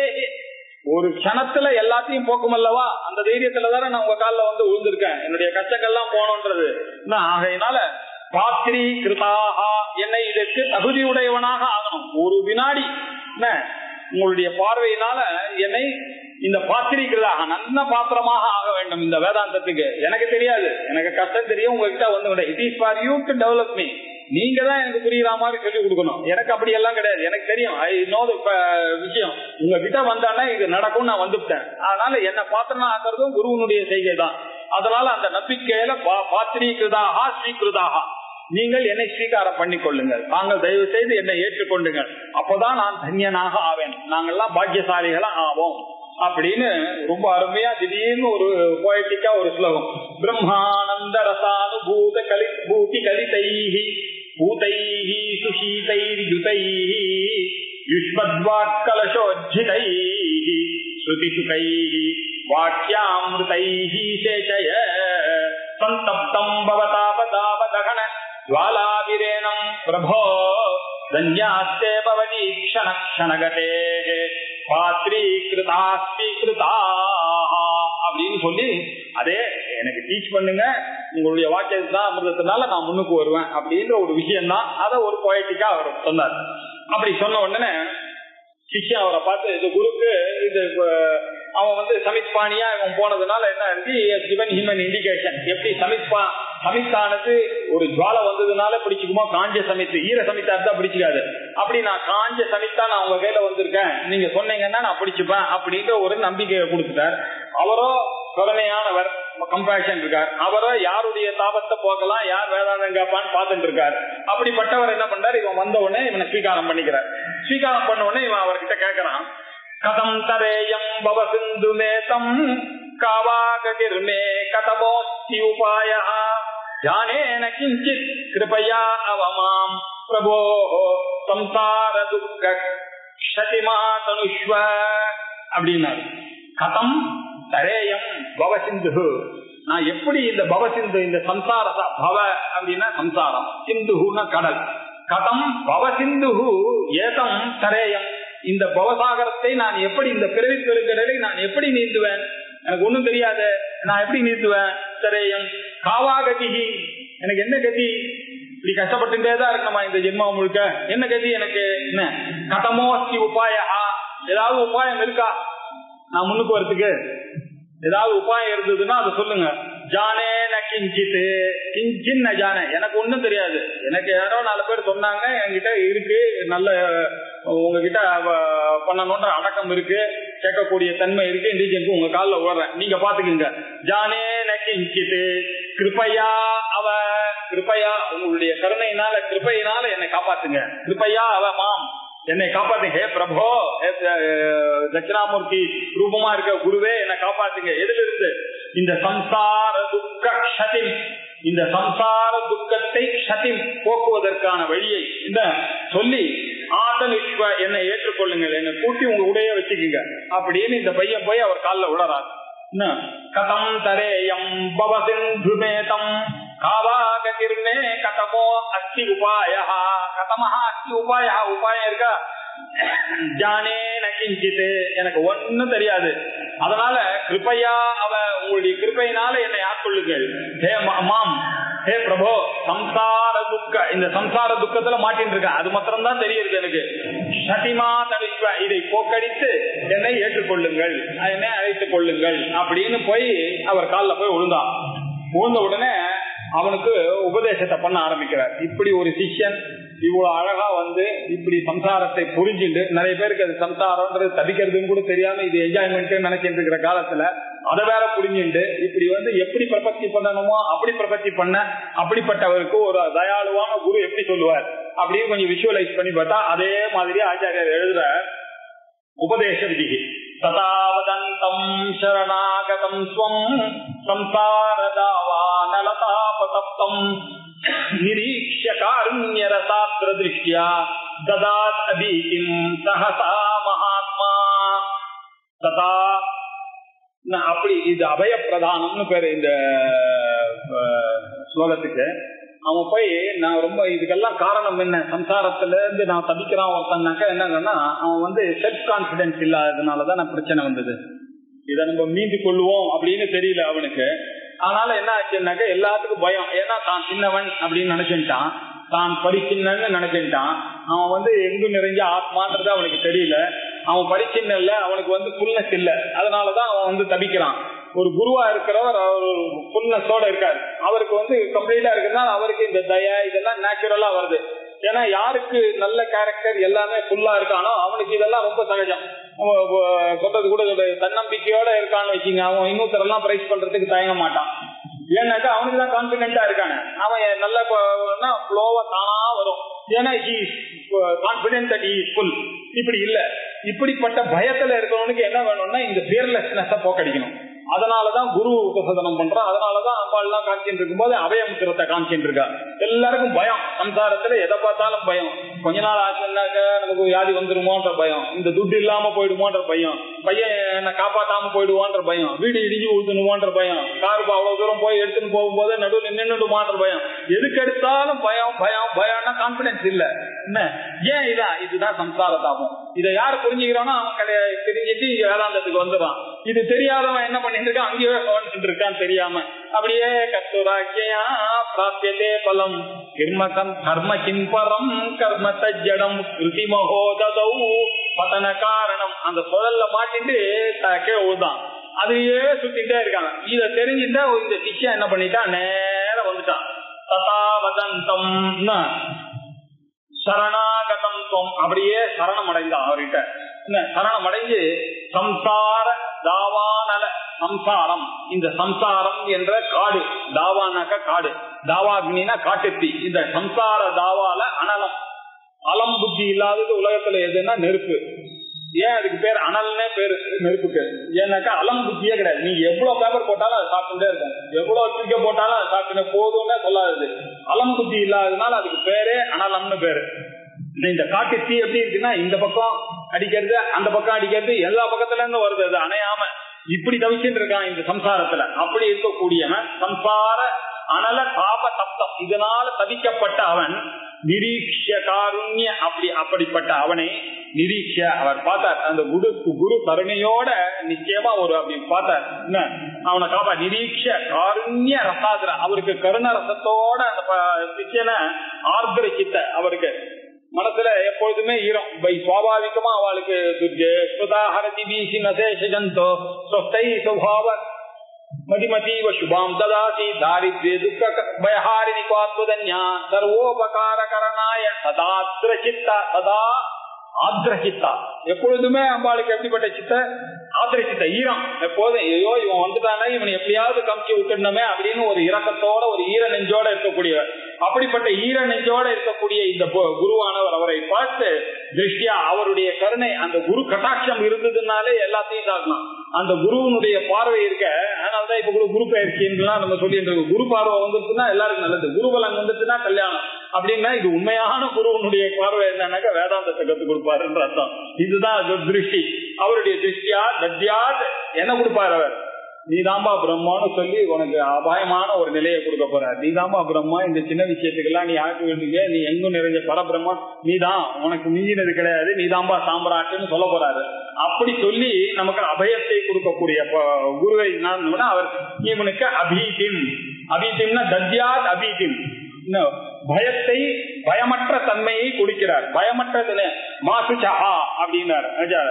ஒரு க்ஷணத்துல எல்லாத்தையும் போக்கும் அல்லவா அந்த தைரியத்துல தானே நான் உங்க காலில் வந்து விழுந்திருக்கேன் என்னுடைய கஷ்டங்கள்லாம் போகணுன்றது நான் ஆகையினால பாத்திரி கிருதாகா என்னை இதற்கு தகுதி உடையவனாக ஆகணும் ஒரு வினாடி என்ன உங்களுடைய பார்வையினால என்னை இந்த பாத்திரிக்கிறதாக நல்ல பாத்திரமாக ஆக வேண்டும் இந்த வேதாந்தத்துக்கு எனக்கு தெரியாது எனக்கு கஷ்டம் தெரியும் உங்ககிட்ட வந்து it is for you to develop me நீங்க தான் எனக்கு புரியுற மாதிரி சொல்லி கொடுக்கணும் எனக்கு அப்படி எல்லாம் கிடையாது எனக்கு தெரியும் ஐ நோ விஷயம் உங்ககிட்ட வந்தானே இது நடக்கும் நான் வந்துட்டேன் அதனால என்ன பாத்திரம் ஆக்குறதும் குருவனுடைய செய்கை தான் அதனால அந்த நம்பிக்கையில பா- பாத்திரீகிருதாக ஸ்ரீகிருதாக நீங்கள் என்னை ஸ்வீகாரம் பண்ணிக் கொள்ளுங்கள் தாங்கள் தயவு செய்து என்னை ஏற்றுக்கொண்டுங்கள் அப்பதான் நான் தன்யனாக ஆவேன் நாங்கெல்லாம் பாக்கியசாலிகளா ஆவோம் அப்படின்னு ரொம்ப அருமையா திடீர்னு ஒரு போயட்டிக்கா ஒரு ஸ்லோகம் பிரம்மானந்த ரசானுபூத கலி பூதி கலிதைஹி பூதைஹி சுஷீதைர்யுதைஹி யுஷ்மத்வாக்கலசோஜ்ஜிதைஹி ஸ்ருதிசுகைஹி வாக்கியாமிருதைஹி சேஷய சந்தப்தம் பவதாபதாபதகன ஜுவாலாவிரேணம் பிரபோ தன்யாஸ்தே பவதி க்ஷண க்ஷணகதே பாத்ரீகிருதாஸ்வீகிருதா அப்படின்னு சொல்லி அதே எனக்கு டீச் பண்ணுங்க உங்களுடைய வாக்கியத்தான் அமிர்தத்தினால நான் முன்னுக்கு வருவேன் அப்படின்ற ஒரு விஷயம் தான் அதை ஒரு பொயட்டிக்கா அவர் சொன்னார் அப்படி சொன்ன உடனே சிஷ்யன் அவரை பார்த்து இந்த குருக்கு இது அஹ், அவன் வந்து சமித்பாணியா இவன் போனதுனால என்ன இருக்கு கிவன் ஹியூமன் இண்டிகேஷன் எப்படி சமித்பா சமித்தானது ஒரு ஜுவாலை வந்ததுனால பிடிச்சுக்குமோ காஞ்ச சமித்து ஈர சமித்தா இருந்தா பிடிச்சிக்காது அப்படி நான் காஞ்ச சமித்தா நான் உங்க கையில வந்திருக்கேன் நீங்க சொன்னீங்கன்னா நான் பிடிச்சுப்பேன் அப்படின்ற ஒரு நம்பிக்கையை கொடுத்துட்டார் அவரோ கருணையானவர் கம்பேஷன் இருக்கார் அவரோ யாருடைய தாபத்தை போக்கலாம் யார் வேதாந்தம் கேட்பான்னு பார்த்துட்டு இருக்கார் அப்படிப்பட்டவர் என்ன பண்றாரு இவன் வந்த உடனே இவனை ஸ்வீகாரம் பண்ணிக்கிறார் ஸ்வீகாரம் பண்ண உடனே இவன் அவர்கிட்ட கேட்கறான் கதம் தரேயம் பவ சிந்து மேதம் காவாகிர்மே கதமோஸ்தி உபாய ஜானேன கிஞ்சித் கிருபயா அவமாம் பிரபோ சம்சார துக்க க்ஷதிமா தனுஷ்வ அப்படின்னாரு கதம் தரேயம் பவசிந்து நான் எப்படி இந்த பவசிந்து இந்த சம்சார பவ அப்படின்னா சம்சாரம் சிந்துனா கடல் கதம் பவசிந்து ஏதம் தரேயம் இந்த பவசாகரத்தை நான் எப்படி இந்த பிறவி பெருங்கடலை நான் எப்படி நீந்துவேன் எனக்கு ஒண்ணும் தெரியாது நான் எப்படி நீந்துவேன் தரேயம் காவாகதிகி எனக்கு என்ன கதி இப்படி கஷ்டப்பட்டுட்டே தான் இருக்கணுமா இந்த ஜென்மா முழுக்க என்ன கதி எனக்கு என்ன கதமோ அஸ்தி உபாயா ஏதாவது உபாயம் இருக்கா நான் முன்னுக்கு வரதுக்கு ஏதாவது உபாயம் இருந்ததுன்னா அதை சொல்லுங்க ஜானே ந கிஞ்சித்து கிஞ்சின் ந ஜானே எனக்கு ஒண்ணும் தெரியாது எனக்கு யாரோ நாலு பேர் சொன்னாங்க என்கிட்ட இருக்கு நல்ல உங்ககிட்ட அவ- பண்ணணும்ன்ற அடக்கம் இருக்கு கேட்கக்கூடிய தன்மை இருக்கு இண்டிஜென்ட் உங்க காலில் விடுறேன் நீங்க பாத்துக்கோங்க ஜானே ந கிஞ்சித்து கிருபையா அவ கிருபையா உங்களுடைய கருணையினால கிருபையினால என்னை காப்பாத்துங்க கிருபையா அவ மாம் என்னை காப்பாத்துங்க ஹே பிரபோ ஹே அஹ், தட்சிணாமூர்த்தி ரூபமா இருக்க குருவே என்னை காப்பாத்துங்க எதுல இருந்து இந்த சம்சார துக்க க்ஷதி இந்த சம்சார துக்கத்தை க்ஷதி போக்குவதற்கான வழியை இந்த சொல்லி ஆதனிஷ்வ என்னை ஏற்றுக்கொள்ளுங்கள் என்னை கூட்டி உங்க உடைய வச்சுக்கீங்க அப்படின்னு இந்த பையன் போய் அவர் காலில் விழறாரு என்ன? கதம் தரேயம் பவசிந்துமேதம் காவாகிர்மே கதமோ அஸ்தி உபாய கதமஹா அஸ்தி உபாய உபாயம் இருக்கா ஜானே நகிஞ்சித்து எனக்கு ஒண்ணும் தெரியாது அதனால கிருபையா அவ உங்களுடைய கிருபையினால என்னை ஆட்கொள்ளுங்கள் ஹே மா- மாம் ஹே பிரபோ சம்சார துக்க இந்த சம்சார துக்கத்துல மாட்டின்னு இருக்கேன் அது மாத்திரம் தான் தெரியுது எனக்கு சதிமா தவிஸ்வ இதை போக்கடித்து என்னை ஏற்றுக்கொள்ளுங்கள் என்னை அழைத்துக் கொள்ளுங்கள் அப்படின்னு போய் அவர் காலில் போய் விழுந்தான் விழுந்த உடனே அவனுக்கு உபதேசத்தை பண்ண ஆரம்பிக்கிறார் இப்படி ஒரு சிஷ்யன் இவ்வளவு அழகா வந்து இப்படி சம்சாரத்தை புரிஞ்சுட்டு நிறைய பேருக்கு அது சம்சாரம்ன்றது தவிக்கிறதுன்னு கூட தெரியாம இது என்ஜாய்மெண்ட் நினைச்சிட்டு இருக்கிற காலத்துல அதை வேற புரிஞ்சுட்டு இப்படி வந்து எப்படி பிரபத்தி பண்ணணுமோ அப்படி பிரபத்தி பண்ண அப்படிப்பட்டவருக்கு ஒரு தயாளுவான குரு எப்படி சொல்லுவார் அப்படின்னு கொஞ்சம் விஷுவலைஸ் பண்ணி பார்த்தா அதே மாதிரி ஆச்சாரியர் எழுதுற உபதேச விதிகி ததாவதந்தம் சரணாகதம் ஸ்வம் சம்சாரதாவானலதாபதப்தம் நிரீக்ஷ காருண்யரசாத்திர திருஷ்டியா ததாத் அபீதிம் சஹசா மகாத்மா ததா ந- அப்படி இது அபய பிரதானம்னு பேரு இந்த அஹ், ஸ்லோகத்துக்கு அவன் போய் நான் ரொம்ப இதுக்கெல்லாம் காரணம் என்ன சம்சாரத்துல இருந்து நான் தப்பிக்கிறான் ஒருத்தன்னாக்கா என்னங்கன்னா அவன் வந்து செல்ஃப் கான்பிடன்ஸ் இல்லாததுனாலதான் நான் பிரச்சனை வந்தது இதை நம்ம மீண்டு கொள்வோம் அப்படின்னு தெரியல அவனுக்கு அதனால என்ன ஆச்சுன்னாக்க எல்லாத்துக்கும் பயம் ஏன்னா தான் சின்னவன் அப்படின்னு நினைச்சுட்டான் தான் பரிச்சின்னன்னு நினைச்சுட்டான் அவன் வந்து எங்கும் நிறைஞ்ச ஆத்மான்றது அவனுக்கு தெரியல அவன் பரிச்சின்ன இல்ல அவனுக்கு வந்து ஃபுல்னஸ் இல்ல அதனாலதான் அவன் வந்து தபிக்கிறான் ஒரு குருவா இருக்கிறவர் அவர் ஃபுல்னஸோட இருக்காரு அவருக்கு வந்து கம்ப்ளீட்டா இருக்கிறதுனால அவருக்கு இந்த தயா இதெல்லாம் நேச்சுரலா வருது ஏன்னா யாருக்கு நல்ல கேரக்டர் எல்லாமே ஃபுல்லா இருக்கானோ அவனுக்கு இதெல்லாம் ரொம்ப சகஜம் அவன் அவன் சொல்றது கூட ஒரு தன்னம்பிக்கையோட இருக்கான்னு வச்சுங்க அவன் இன்னொருத்தரெல்லாம் பிரைஸ் பண்றதுக்கு தயங்க மாட்டான் ஏன்னாக்கா அவனுக்கு தான் கான்பிடென்டா இருக்கானே அவன் நல்ல ஃப்ளோவா தானா வரும் ஏன்னா கான்பிடென்ட் தட் இஸ் ஃபுல் இப்படி இல்ல இப்படிப்பட்ட பயத்துல இருக்கிறவனுக்கு என்ன வேணும்னா இந்த ஃபியர்லெஸ்னஸ் போக்கடிக்கணும் அதனாலதான் குரு உபசதனம் பண்றான் அதனாலதான் அம்பாள் எல்லாம் காமிச்சிட்டு இருக்கும்போது அபயமுத்திரத்தை காமிச்சிட்டு இருக்கா எல்லாருக்கும் பயம் சம்சாரத்துல எதை பார்த்தாலும் பயம் கொஞ்ச நாள் ஆச்சுன்னாக்க நமக்கு வியாதி வந்துருமோன்ற பயம் இந்த துட்டு இல்லாம போயிடுமோன்ற பயம் பையன் என்ன காப்பாத்தாம போயிடுவான்ற பயம் வீடு இடிஞ்சு ஊத்துணுமோன்ற பயம் கார் அவ்வளவு தூரம் போய் எடுத்துன்னு போகும்போது நடுவில் நின்றுடுமான்ற பயம் எதுக்கு எடுத்தாலும் பயம் பயம் பயம்னா கான்பிடன்ஸ் இல்ல என்ன ஏன் இதான் இதுதான் சம்சார தாபம் இதை யார் புரிஞ்சுக்கிறானோ அவன் கிடையாது தெரிஞ்சிட்டு இங்க வேதாந்தத்துக்கு வந்துடுறான் இது தெரியாதவன் என்ன பண்ணிட்டு இருக்கான் அங்கேயே வந்துட்டு இருக்கான் தெரியாம அப்படியே கத்துராக்கியா பிராபியதே பலம் கிர்மகம் கர்ம கிம்பரம் கர்ம தஜ்ஜடம் கிருதி மகோததௌ பதன காரணம் அந்த சுழல்ல மாட்டிட்டு த- கீழே விழுதான் அதையே சுத்திட்டே இருக்காங்க இத தெரிஞ்சுட்டா இந்த சிஷ்யா என்ன பண்ணிட்டான் நேர வந்துட்டான் ததா வதந்தம் சரணாகதம் துவம் அப்படியே சரணம் அடைந்தான் அவர்கிட்ட என்ன சரணம் அடைஞ்சு சம்சார தாவானல சம்சாரம் இந்த சம்சாரம் என்ற காடு தாவானாக்க காடு தாவாக்னா காட்டுத்தீ இந்த சம்சார தாவால அனலம் அலம் புத்தி இல்லாதது உலகத்துல எதுன்னா நெருப்பு ஏன் அதுக்கு பேர் அனல்னே பேரு நெருப்புக்கு ஏன்னாக்கா அலம் புத்தியே கிடையாது நீங்க எவ்வளவு பேப்பர் போட்டாலும் அதை சாப்பிட்டுட்டே இருக்கும் எவ்வளவு தூக்க போட்டாலும் அதை சாப்பிட்டு போதும்னே சொல்லாது அலம் புத்தி இல்லாததுனால அதுக்கு பேரே அனலம்னு பேரு இந்த காட்டு தீ எப்படி இருக்குன்னா இந்த பக்கம் அடிக்கிறது அந்த பக்கம் அடிக்கிறது எல்லா பக்கத்துல இருந்து வருது அது அணையாம இப்படி தவிச்சுட்டு இருக்கான் இந்த சம்சாரத்துல அப்படி இருக்கக்கூடியவன் சம்சார அனல தாப தப்தம் இதனால தவிக்கப்பட்ட அவன் நிரீக்ஷ காருண்ய அப்படி அப்படிப்பட்ட அவனை நிரீக்ஷ அவர் பார்த்தார் அந்த குரு குரு கருணையோட நிச்சயமா ஒரு அப்படி பார்த்தார் என்ன அவனை காப்பா நிரீக்ஷ காருண்ய ரசாதிர அவருக்கு கருண ரசத்தோட அந்த ப- சிஷ்யனை ஆர்திரச்சித்த அவருக்கு மனசுல எப்பொழுதுமே ஈரம் பை சுவாபாவிகமா அவளுக்கு துர்ஜே ஸ்ருதாஹரதி வீசி நசேஷந்தோ சொத்தை சுபாவ மதிமதீவ சுபாம் ததாசி தாரித்ரே துக்க பயஹாரிணி பாத்வதன்யா சர்வோபகார கரணாய சதாத்ர சித்தா சதா ஆத்ர சித்தா எப்பொழுதுமே அம்பாளுக்கு எப்படிப்பட்ட சித்த ஆத்திர சித்த ஈரம் எப்போதும் ஐயோ இவன் வந்துட்டானே இவனை எப்படியாவது கமிச்சு விட்டுடணுமே அப்படின்னு ஒரு இரக்கத்தோட ஒரு ஈர நெஞ்சோட இருக்கக்கூடியவர் அப்படிப்பட்ட ஈர நெஞ்சோட இருக்கக்கூடிய இந்த பு- குருவானவர் அவரை பார்த்து திருஷ்டியா அவருடைய கருணை அந்த குரு கட்டாட்சம் இருந்ததுனாலே எல்லாத்தையும் தாக்கணும் அந்த குருவனுடைய பார்வை இருக்க அதனாலதான் இப்ப கூட குரு பயிற்சின்லாம் நம்ம சொல்லிட்டு இருக்கோம் குரு பார்வை வந்துச்சுன்னா எல்லாருக்கும் நல்லது குருபலம் வந்துச்சுன்னா கல்யாணம் அப்படின்னா இது உண்மையான குருவனுடைய பார்வை என்னன்னாக்கா வேதாந்தத்தை கத்துக் கொடுப்பாருன்ற அர்த்தம் இதுதான் அது திருஷ்டி அவருடைய திருஷ்டியா தத்யாத் என்ன கொடுப்பார் அவர் நீதாம்பா பிரம்மான்னு சொல்லி உனக்கு அபாயமான ஒரு நிலையை கொடுக்க போற நீதாம்பா பிரம்மா இந்த சின்ன விஷயத்துக்கெல்லாம் நீ ஆக்க வேண்டிய நீ எங்கும் நிறைஞ்ச பரபிரம்மா நீதான் உனக்கு மீறினது கிடையாது நீதாம்பா சாம்ராட்டுன்னு சொல்ல போறாரு அப்படி சொல்லி நமக்கு அபயத்தை கொடுக்கக்கூடிய ப- குருவை நான் அவர் இவனுக்கு அபீதிம் அபீதிம்னா தத்யாத் அபீதிம் இன்னும் பயத்தை பயமற்ற தன்மையை கொடுக்கிறார் பயமற்றதுன்னு மாசு சஹா அப்படின்னார் அஜா,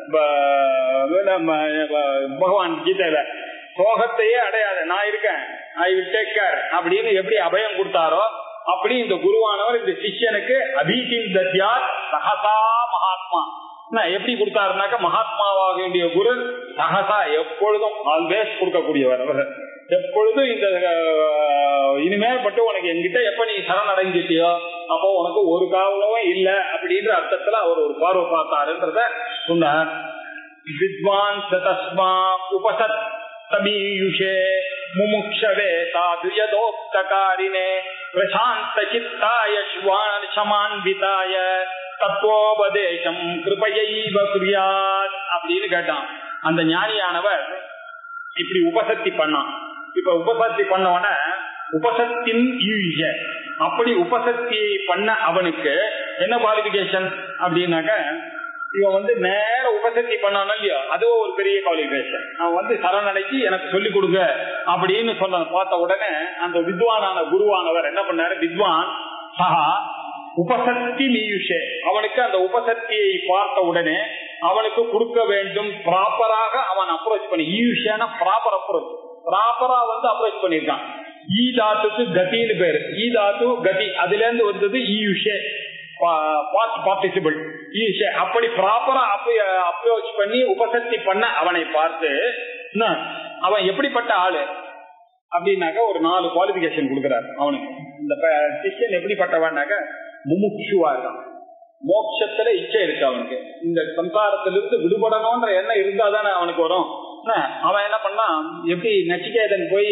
ப- நம்ம, ப- பகவான் கீதையில சோகத்தையே அடையாத நான் இருக்கேன் ஐ வில் டேக் கேர் அப்படின்னு எப்படி அபயம் கொடுத்தாரோ அப்படி இந்த குருவானவர் இந்த சிஷ்யனுக்கு அபீதின் தத்யாத் சகசா மகாத்மா என்ன, எப்படி கொடுத்தாருனாக்க மகாத்மாவாக வேண்டிய குரு சகசா எப்பொழுதும் ஆல்வேஸ் கொடுக்கக்கூடியவர் அவர் எப்பொழுதும் இந்த அஹ், இனிமேல் பட்டு உனக்கு என்கிட்ட எப்ப நீ சரணடைஞ்சிட்டியோ அப்போ உனக்கு ஒரு காவலும் இல்ல அப்படின்ற அர்த்தத்துல அவர் ஒரு பார்வை பார்த்தாருன்றத சொன்னார் வித்வான் தஸ்மா உபசத் தமீயுஷே முமுக்ஷவே சாது யதோக்தகாரினே பிரசாந்த சித்தாய ஸ்வான் சமான்விதாய தத்துவோபதேசம் கிருபையைவ குறியாத் அப்படின்னு கேட்டான் அந்த ஞானியானவர் இப்படி உபசக்தி பண்ணான் இப்ப உபசக்தி பண்ணவன உபசத்தின் ஈழ அப்படி உபசக்தியை பண்ண அவனுக்கு என்ன குவாலிபிகேஷன் அப்படின்னாக்க இவன் வந்து நேர உபசக்தி பண்ணானோ இல்லையோ அதுவும் ஒரு பெரிய குவாலிபிகேஷன் அவன் வந்து சரணடைச்சு எனக்கு சொல்லி கொடுங்க அப்படின்னு சொன்ன பார்த்த உடனே அந்த வித்வானான குருவானவர் என்ன பண்ணாரு வித்வான் சஹா உபசக்தி மீயுஷே அவனுக்கு அந்த உபசக்தியை பார்த்த உடனே அவனுக்கு கொடுக்க வேண்டும் ப்ராப்பராக அவன் அப்ரோச் பண்ணி ஈயுஷேனா ப்ராப்பர் அப்ரோச் ப்ராப்பரா வந்து அப்ரோச் பண்ணிருக்கான் ஈ தாத்துக்கு கத்தின்னு பேரு ஈ தாத்து கதி அதுல இருந்து வந்தது ஈயுஷே பார்ட்டிசிபிள் ஈஷே அப்படி ப்ராப்பரா அப்ரோச் பண்ணி உபசக்தி பண்ண அவனை பார்த்து என்ன, அவன் எப்படிப்பட்ட ஆளு அப்படின்னாக்க ஒரு நாலு குவாலிபிகேஷன் கொடுக்கிறார் அவனுக்கு இந்த ப- சிஷ்யன் எப்படிப்பட்டவன்னாக்க முமுட்சுவா இருக்கான் மோட்சத்துல இச்சை இருக்கு அவனுக்கு இந்த சம்சாரத்திலிருந்து விடுபடணும்ன்ற எண்ணம் இருந்தா தானே அவனுக்கு வரும் என்ன, அவன் என்ன பண்ணான் எப்படி நச்சிகேதன் போய்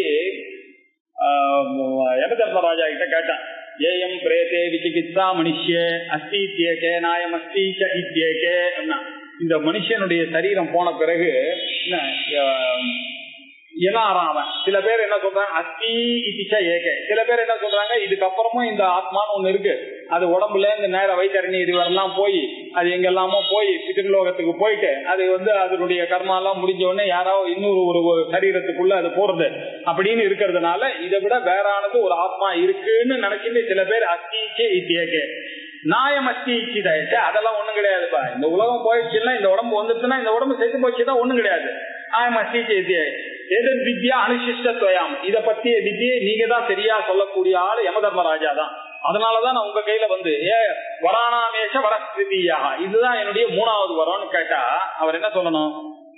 யமதர்மராஜா கிட்ட கேட்டான் ஏஎம் பிரேதே விசிகித்சா மனுஷ்யே அஸ்தி இத்தியேகே நாயம் அஸ்தி ச இத்தியேகே அப்படின்னா, இந்த மனுஷனுடைய சரீரம் போன பிறகு என்ன, ஆஹ், என்ன ஆறான் அவன் சில பேர் என்ன சொல்றாங்க அஸ்தி இதிச்ச ஏகே சில பேர் என்ன சொல்றாங்க இதுக்கப்புறமும் இந்த ஆத்மான்னு ஒண்ணு இருக்கு அது உடம்புல இந்த நேர வைத்தரணி இது வரலாம் போய் அது எங்கெல்லாமோ போய் பிதிர்லோகத்துக்கு போயிட்டு அது வந்து அதனுடைய கர்மா எல்லாம் முடிஞ்ச உடனே யாராவது இன்னொரு ஒரு ஒரு சரீரத்துக்குள்ள அது போறது அப்படின்னு இருக்கிறதுனால இதை விட வேறானது ஒரு ஆத்மா இருக்குன்னு நினைச்சிட்டு சில பேர் அஸ்திச்சே இத்தியேகே நாயம் அஸ்தி இச்சிதாயிடுச்சு அதெல்லாம் ஒண்ணும் கிடையாதுப்பா இந்த உலகம் போயிடுச்சுன்னா இந்த உடம்பு வந்துச்சுன்னா இந்த உடம்பு செத்து போச்சுன்னா ஒண்ணும் கிடையாது ஆயம் அஸ்தி இத்தியே ஏதன் வித்யா அனுசிஷ்டத்வயம் இத பத்திய வித்தியை நீங்க தான் சரியா சொல்லக்கூடிய ஆளு யமதர்மராஜா தான் அதனாலதான் நான் உங்க கையில வந்து ஏ வரானாமேஷ வரஸ்திரியா இதுதான் என்னுடைய மூணாவது வரம்னு கேட்டா அவர் என்ன சொல்லணும்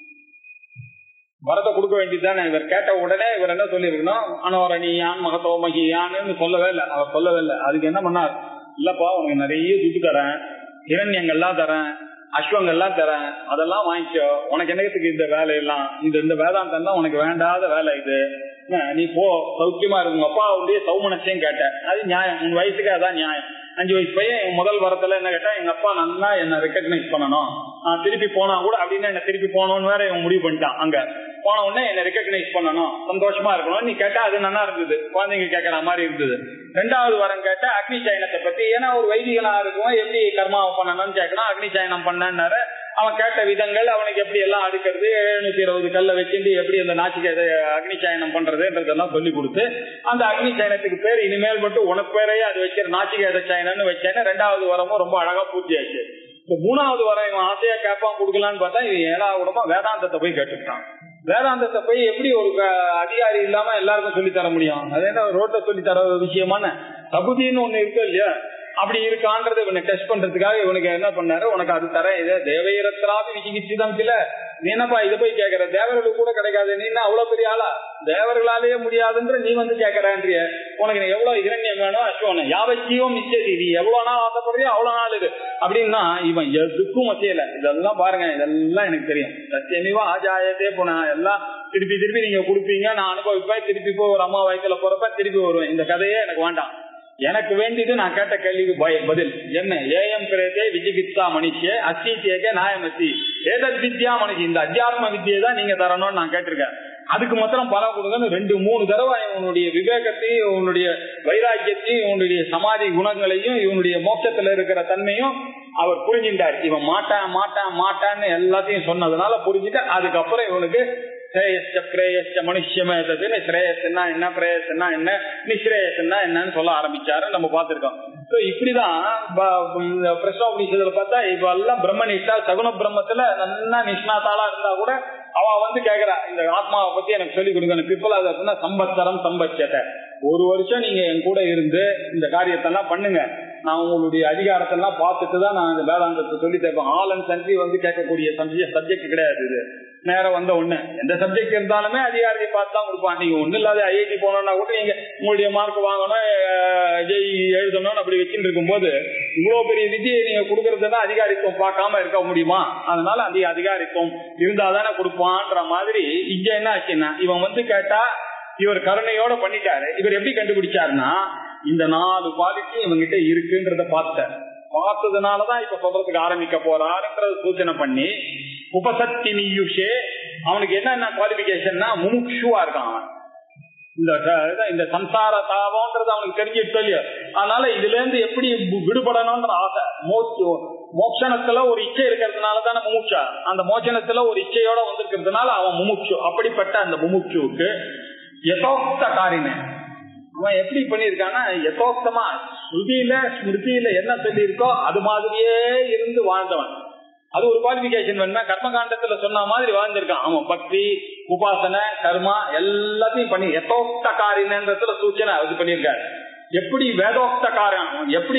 வரத்தை கொடுக்க வேண்டியதுதானே இவர் கேட்ட உடனே இவர் என்ன சொல்லியிருக்கணும் அனோரணியான் மகத்தோமகியான்னு சொல்லவே இல்லை அவர் சொல்லவே இல்லை அதுக்கு என்ன பண்ணார் இல்லப்பா உனக்கு நிறைய துட்டு தரேன் இரண்யங்கள்லாம் தரேன் அஸ்வங்கள்லாம் தரேன் அதெல்லாம் வாங்கிக்கோ உனக்கு என்னத்துக்கு இந்த வேலையெல்லாம் இந்த இந்த வேதாந்தம் தான் உனக்கு வேண்டாத வேலை இது என்ன, நீ போ சௌக்கியமா இருக்கு உங்க அப்பாவுடைய சௌமனசையும் கேட்டேன் அது நியாயம் உன் வயசுக்கு அதான் நியாயம் அஞ்சு வயசு பையன் என் முதல் வரத்துல என்ன கேட்டா எங்க அப்பா நல்லா என்ன ரெக்கக்னைஸ் பண்ணணும் நான் திருப்பி போனா கூட அப்படின்னு என்ன திருப்பி போகணும்னு வேற இவன் முடிவு பண்ணிட்டான் அங்க போன உடனே என்ன ரெக்கக்னைஸ் பண்ணணும் சந்தோஷமா இருக்கணும் நீ கேட்டா அது நல்லா இருந்தது குழந்தைங்க கேட்கற மாதிரி இருந்தது ரெண்டாவது வாரம் கேட்டா அக்னி சயனத்தை பத்தி ஏன்னா ஒரு வைதிகனா இருக்கும் எப்படி கர்மாவை பண்ணணும்னு கேட்கணும் அக்னி சயனம் பண்ணாரு அவன் கேட்ட விதங்கள் அவனுக்கு எப்படி எல்லாம் அடுக்கிறது எழுநூத்தி இருபது கல்ல வச்சுட்டு எப்படி அந்த நாச்சிகை அக்னி சயனம் பண்றதுன்றதெல்லாம் சொல்லி கொடுத்து அந்த அக்னி சயனத்துக்கு பேர் இனிமேல் மட்டும் உனக்கு பேரையே அது வச்சிரு நாச்சிகேத சயனம்னு வச்சேன்னு ரெண்டாவது வரமும் ரொம்ப அழகா பூர்த்தி ஆச்சு இப்ப மூணாவது வரம் இவன் ஆசையா கேட்பான் கொடுக்கலான்னு பார்த்தா இவன் ஏழாவது கூடமா வேதாந்தத்தை போய் கேட்டுக்கிட்டான் வேதாந்தத்தை போய் எப்படி ஒரு க- அதிகாரி இல்லாம எல்லாருக்கும் சொல்லி தர முடியும் அது என்ன ரோட்ல சொல்லி தர விஷயமான தகுதின்னு ஒண்ணு இருக்கு இல்லையா அப்படி இருக்கான்றத இவனை டெஸ்ட் பண்றதுக்காக இவனுக்கு என்ன பண்ணாரு உனக்கு அது தரேன் இது தேவையரத்திராது விசிகிச்சிதம் இல்ல நீ என்னப்பா இதை போய் கேக்குற தேவர்களுக்கு கூட கிடைக்காது நீ என்ன அவ்வளவு பெரிய ஆளா தேவர்களாலேயே முடியாதுன்ற நீ வந்து கேக்குறேன்றிய உனக்கு நீ எவ்வளவு இரண்யம் வேணும் அஸ்வனம் யாவச்சியும் மிச்சதி நீ எவ்வளவு நாள் ஆசைப்படுறியோ அவ்வளவு நாள் இரு அப்படின்னா இவன் எதுக்கும் மத்தியல இதெல்லாம் பாருங்க இதெல்லாம் எனக்கு தெரியும் சத்தியமிவா ஆஜாயத்தே போனா எல்லாம் திருப்பி திருப்பி நீங்க கொடுப்பீங்க நான் அனுபவிப்பேன் திருப்பி போய் ஒரு அம்மா வயசுல போறப்ப திருப்பி வருவேன் இந்த கதையே எனக்கு வேண்டாம் எனக்கு வேண்டியது நான் கேட்ட கேள்விக்கு பய- பதில் என்ன ஏஎம் பிரேதே விஜிகித்சா மனுஷே அஸ்தி தேக நாயமஸ்தி ஏதத் வித்யா மனுஷி இந்த அத்தியாத்ம வித்தியை தான் நீங்க தரணும்னு நான் கேட்டிருக்கேன் அதுக்கு மாத்திரம் பலம் கொடுங்கன்னு ரெண்டு மூணு தடவை இவனுடைய விவேகத்தையும் இவனுடைய வைராக்கியத்தையும் இவனுடைய சமாதி குணங்களையும் இவனுடைய மோட்சத்துல இருக்கிற தன்மையும் அவர் புரிஞ்சுட்டார் இவன் மாட்டான் மாட்டான் மாட்டான்னு எல்லாத்தையும் சொன்னதுனால புரிஞ்சுட்டு அதுக்கப்புறம் இவனுக்கு ஸ்ரேயஸ்ட பிரேயஸ்ட மனுஷமேததுன்னு ஸ்ரேயஸ்னா என்ன பிரேயஸ்னா என்ன நிஸ்ரேயஸ்னா என்னன்னு சொல்ல ஆரம்பிச்சாரு நம்ம பார்த்திருக்கோம் So இப்படிதான் பிரசோபனிஷத்துல பார்த்தா இப்ப எல்லாம் பிரம்மனிஷ்டா சகுன பிரம்மத்துல நல்லா நிஷ்ணாத்தாளா இருந்தா கூட அவ வந்து கேக்குறா இந்த ஆத்மாவை பத்தி எனக்கு சொல்லி கொடுங்க பிப்பலா அப்படின்னா சம்பத்சரம் சம்பட்சத்தை ஒரு வருஷம் நீங்க என் கூட இருந்து இந்த காரியத்தெல்லாம் பண்ணுங்க நான் உங்களுடைய அதிகாரத்தெல்லாம் பார்த்துட்டு தான் நான் இந்த வேதாந்தத்தை சொல்லி தருவேன் ஆல் அண்ட் சன்ட்ரி வந்து கேட்கக்கூடிய சப்ஜெக்ட் கிடையாது இது நேரம் வந்த ஒண்ணு எந்த சப்ஜெக்ட் இருந்தாலுமே அதிகாரியை பார்த்து தான் கொடுப்பான் நீங்க ஒண்ணு இல்லாத ஐஐடி போனோம்னா கூட நீங்க உங்களுடைய மார்க் வாங்கணும் ஜெய் எழுதணும் அப்படி வச்சுட்டு இருக்கும்போது இவ்வளவு பெரிய விதியை நீங்க கொடுக்கறதுன்னா அதிகாரித்துவம் பார்க்காம இருக்க முடியுமா அதனால அந்த அதிகாரித்துவம் இருந்தாதானே கொடுப்பான்ற மாதிரி இங்க என்ன ஆச்சுன்னா இவன் வந்து கேட்டா இவர் கருணையோட பண்ணிட்டாரு இவர் எப்படி கண்டுபிடிச்சாருன்னா இந்த நாலு குவாலிட்டி இவங்கிட்ட இருக்குன்றத பார்த்தார் பார்த்ததுனாலதான் இப்ப சொல்றதுக்கு ஆரம்பிக்க போறாருன்றத சூச்சனை பண்ணி உபசக்தி நீயுஷே அவனுக்கு என்னென்ன குவாலிபிகேஷன்னா முமுக்ஷுவா இருக்கான் அவன் இந்த இந்த சம்சார தாபம்ன்றது அவனுக்கு தெரிஞ்சிட்டு இல்லையோ அதனால இதுல இருந்து எப்படி விடுபடணும்ன்ற ஆசை மோட்சணத்துல ஒரு இச்சை இருக்கிறதுனால தானே முமுட்சா அந்த மோச்சனத்துல ஒரு இச்சையோட வந்திருக்கிறதுனால அவன் முமுட்சு அப்படிப்பட்ட அந்த முமுட்சுவுக்கு யதோக்த காரின அவன் எப்படி பண்ணிருக்கான்னா யதோக்தமா ஸ்ருதியில ஸ்மிருதியில என்ன சொல்லியிருக்கோ அது மாதிரியே இருந்து வாழ்ந்தவன் அது ஒரு குவாலிபிகேஷன் வேணுமே கர்மகாண்டத்துல சொன்ன மாதிரி வாழ்ந்திருக்கான் அவன் பக்தி உபாசனை கர்மா எல்லாத்தையும் பண்ணி எத்தோக்த காரினன்றதுல சூச்சனை இது பண்ணியிருக்காரு எப்படி வேதோக்த காரம் எப்படி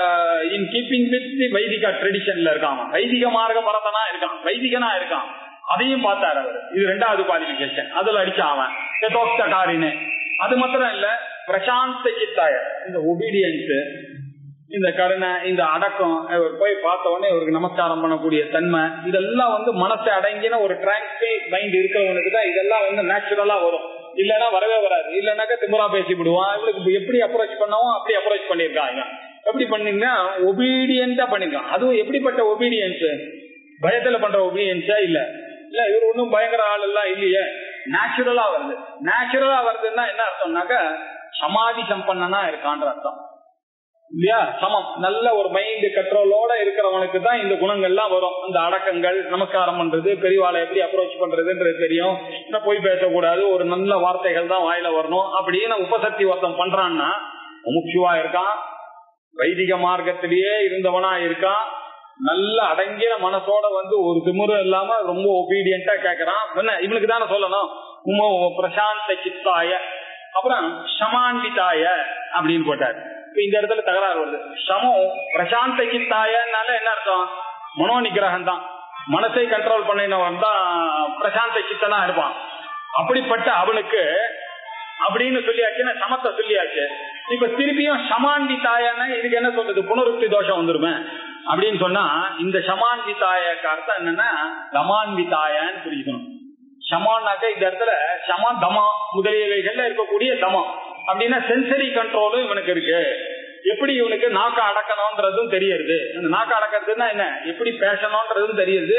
இன் கீப்பிங் வித் தி வைதிக ட்ரெடிஷன்ல இருக்கான் வைதிக மார்க்க பரதனா இருக்கான் வைதிகனா இருக்கான் அதையும் பார்த்தாரு அவர் இது ரெண்டாவது குவாலிபிகேஷன் அதுல அடிச்சான் அவன் எதோக்த காரினு அது மாத்திரம் இல்ல பிரசாந்த சித்தாய இந்த ஒபீடியன்ஸ் இந்த கருணை இந்த அடக்கம் இவர் போய் பார்த்த உடனே இவருக்கு நமஸ்காரம் பண்ணக்கூடிய தன்மை இதெல்லாம் வந்து மனசை அடங்கின ஒரு டிராங்கிள் மைண்ட் இருக்கிறவனுக்கு தான் இதெல்லாம் வந்து நேச்சுரலா வரும் இல்லைன்னா வரவே வராது இல்லைன்னாக்கா திமுறா பேசி விடுவான் இவளுக்கு எப்படி அப்ரோச் பண்ணவும் அப்படி அப்ரோச் பண்ணிருக்காங்க எப்படி பண்ணீங்கன்னா ஒபீடியன்டா பண்ணிருக்கான் அதுவும் எப்படிப்பட்ட ஒபீடியன்ஸ் பயத்துல பண்ற ஒபீடியன்ஸா இல்ல இல்ல இவர் ஒன்றும் பயங்கர ஆள் எல்லாம் இல்லையே நேச்சுரலா வருது நேச்சுரலா வருதுன்னா என்ன அர்த்தம்னாக்க சமாதி சம்பன்னா இருக்கான்ற அர்த்தம் இல்லையா சமம் நல்ல ஒரு மைண்ட் கண்ட்ரோலோட இருக்கிறவனுக்கு தான் இந்த குணங்கள்லாம் வரும் இந்த அடக்கங்கள் நமஸ்காரம் பண்றது பெரியவாளை எப்படி அப்ரோச் பண்றதுன்றது தெரியும் இன்னும் போய் பேசக்கூடாது ஒரு நல்ல வார்த்தைகள் தான் வாயில வரணும் அப்படின்னு உபசக்தி ஒருத்தம் பண்றான்னா முக்கியவா இருக்கான் வைதிக மார்க்கத்திலேயே இருந்தவனா இருக்கான் நல்ல அடங்கின மனசோட வந்து ஒரு திமுறை இல்லாம ரொம்ப ஒபீடியண்டா கேக்குறான் என்ன இவனுக்கு தானே சொல்லணும் உம பிரசாந்த சித்தாய அப்புறம் சமான்விதாய அப்படின்னு போட்டார் இப்ப இந்த இடத்துல தகராறு வருது சமம் பிரசாந்த சித்தாயனால என்ன அர்த்தம் மனோ நிகிரகம் தான் மனசை கண்ட்ரோல் பண்ணினவன் தான் பிரசாந்த சித்தனா இருப்பான் அப்படிப்பட்ட அவனுக்கு அப்படின்னு சொல்லியாச்சுன்னா சமத்தை சொல்லியாச்சு இப்ப திருப்பியும் சமான்விதாயன்னா இதுக்கு என்ன சொல்றது புனருக்தி தோஷம் வந்துருமே அப்படின்னு சொன்னா இந்த சமான்விதாயக்கு அர்த்தம் என்னன்னா தமான்விதாயன்னு புரிஞ்சுக்கணும் சமான்னாக்க இந்த இடத்துல சமா தமா முதலியவைகள்ல இருக்கக்கூடிய தமம் அப்படின்னா சென்சரி கண்ட்ரோலும் இவனுக்கு இருக்கு எப்படி இவனுக்கு நாக்க அடக்கணும்ன்றதும் தெரியுது அந்த நாக்க அடக்கிறதுனா என்ன எப்படி பேசணும்ன்றதும் தெரியுது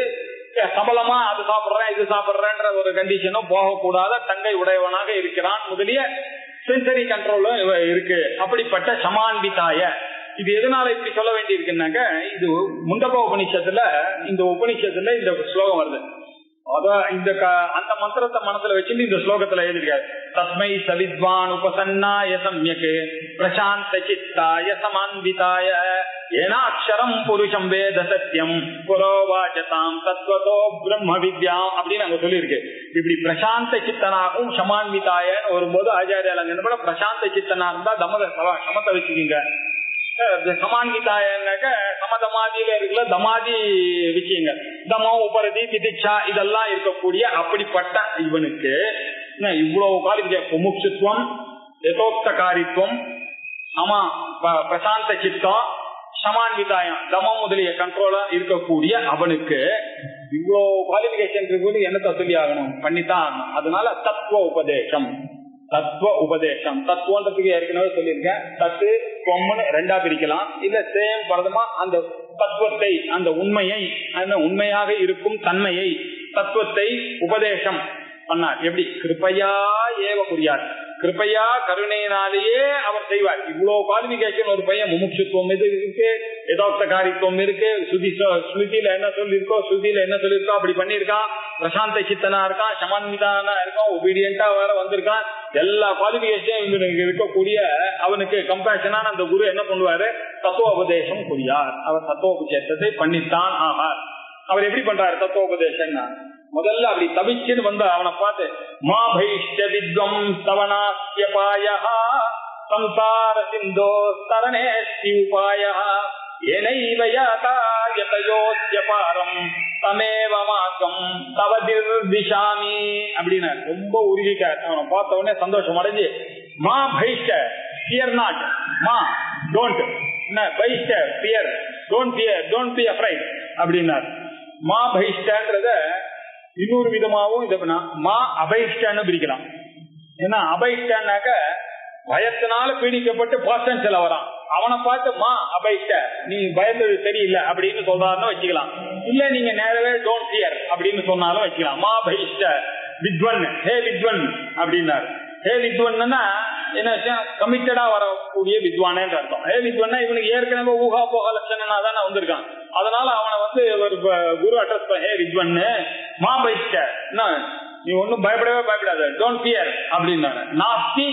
சபலமா அது சாப்பிடுறேன் இது சாப்பிடுறேன்ற ஒரு கண்டிஷனும் போகக்கூடாத தங்கை உடையவனாக இருக்கிறான் முதலிய சென்சரி கண்ட்ரோலும் இருக்கு அப்படிப்பட்ட சமான்பிதாய இது எதனால இப்படி சொல்ல வேண்டி இருக்குன்னாக்க இது முண்டக உபனிஷத்துல இந்த உபனிஷத்துல இந்த ஸ்லோகம் வருது அதான் இந்த அந்த மந்திரத்தை மனசுல வச்சுட்டு இந்த ஸ்லோகத்துல எழுதிருக்காரு தஸ்மை சவித்வான் உபசன்னாய சம்யக் பிரசாந்த சித்தாய சமான்விதாய ஏனாட்சரம் புருஷம் வேத சத்தியம் புரோவாச்சதாம் தத்வதோ பிரம்ம வித்யாம் அப்படின்னு அங்க சொல்லியிருக்கு இப்படி பிரசாந்த சித்தனாகவும் சமான்விதாய வரும்போது ஆச்சாரியால் அங்க என்ன பிரசாந்த சித்தனா இருந்தா தமத சமத்தை வச்சுக்கீங்க சமான்விதாயன்னாக்க சமதமாதியில இருக்குல்ல தமாதி விஷயங்கள் தமம் உபரதி திதிச்சா இதெல்லாம் இருக்கக்கூடிய அப்படிப்பட்ட இவனுக்கு இவ்வளவு காலிக்க முமுட்சுத்துவம் யதோக்தகாரித்துவம் சமா பிரசாந்த சித்தம் சமான்விதாயம் தமம் முதலிய கண்ட்ரோலா இருக்கக்கூடிய அவனுக்கு இவ்வளவு குவாலிபிகேஷன் இருக்கு என்னத்தை சொல்லி ஆகணும் பண்ணித்தான் ஆகணும் அதனால தத்துவ உபதேசம் தத்துவ உபதேசம் தத்துவன்றதுக்கு ஏற்கனவே சொல்லியிருக்கேன் தத்து தொம்னு ரெண்டா பிரிக்கலாம் இல்ல சேம் பரதமா அந்த தத்துவத்தை அந்த உண்மையை அந்த உண்மையாக இருக்கும் தன்மையை தத்துவத்தை உபதேசம் பண்ணார் எப்படி கிருப்பையா ஏவ புரியார் கிருப்பையா கருணையினாலேயே அவர் செய்வார் இவ்வளவு குவாலிபிகேஷன் ஒரு பையன் முமுட்சுத்துவம் இது இருக்கு யதோக்தகாரித்துவம் இருக்கு சுதி ஸ்ருதியில என்ன சொல்லியிருக்கோ ஸ்ருதியில என்ன சொல்லியிருக்கோ அப்படி பண்ணியிருக்கான் பிரசாந்த சித்தனா இருக்கான் சமான்விதானா இருக்கான் ஒபீடியண்டா வேற வந்திருக்கான் எல்லா குவாலிபிகேஷனும் இவனுக்கு இருக்கக்கூடிய அவனுக்கு கம்பேஷனான அந்த குரு என்ன பண்ணுவாரு தத்துவோபதேசம் புரியார் அவர் தத்துவோபதேசத்தை பண்ணித்தான் ஆகார் அவர் எப்படி பண்றாரு தத்துவோபதேசம்னா முதல்ல அப்படி தவிச்சுன்னு வந்து அவனை பார்த்து மா பைஷ்ட வித்வம் தவனாஸ்யபாய சம்சார சிந்தோ தரணேஸ்தி உபாய ஏனைவ யாத்தாயதயோஸ்ய பாரம் தமேவ மாக்கம் தவதிர் திசாமி அப்படின்னு ரொம்ப உருகிட்டார் அவனை பார்த்த உடனே சந்தோஷம் அடைஞ்சு மா பைஷ்ட பியர் நாட் மா டோன்ட் பைஷ்ட fear don't fear don't be afraid அப்படின்னார் மா பைஷ்டன்றத இன்னொரு விதமாவும் இதை பண்ணா மா அபைஷ்டன்னு பிரிக்கலாம் ஏன்னா அபைஷ்டன்னாக்க பயத்தினால பீடிக்கப்பட்டு பாசன்ஸ்ல வரான் அவனை பார்த்து மா அபைஷ்ட நீ பயந்தது சரியில்லை அப்படின்னு சொல்றாருன்னு வச்சுக்கலாம் இல்ல நீங்க நேரவே டோன்ட் ஃபியர் அப்படின்னு சொன்னாலும் வச்சுக்கலாம் மா பைஷ்ட வித்வன் ஹே வித்வன் அப்படின்னாரு ஹே வித்வன்னா என்ன கமிட்டடா வரக்கூடிய வித்வானேன்ற அர்த்தம் ஹே வித்வன்னா இவனுக்கு ஏற்கனவே ஊகா போக லட்சணனா தானே வந்திருக்கான் அதனால அவனை வந்து ஒரு குரு அட்ரஸ் ஹே வித்வன் மா பைஷ்ட நீ ஒன்னும் பயப்படவே பயப்படாத டோன்ட் ஃபியர் அப்படின்னாரு நாஸ்தி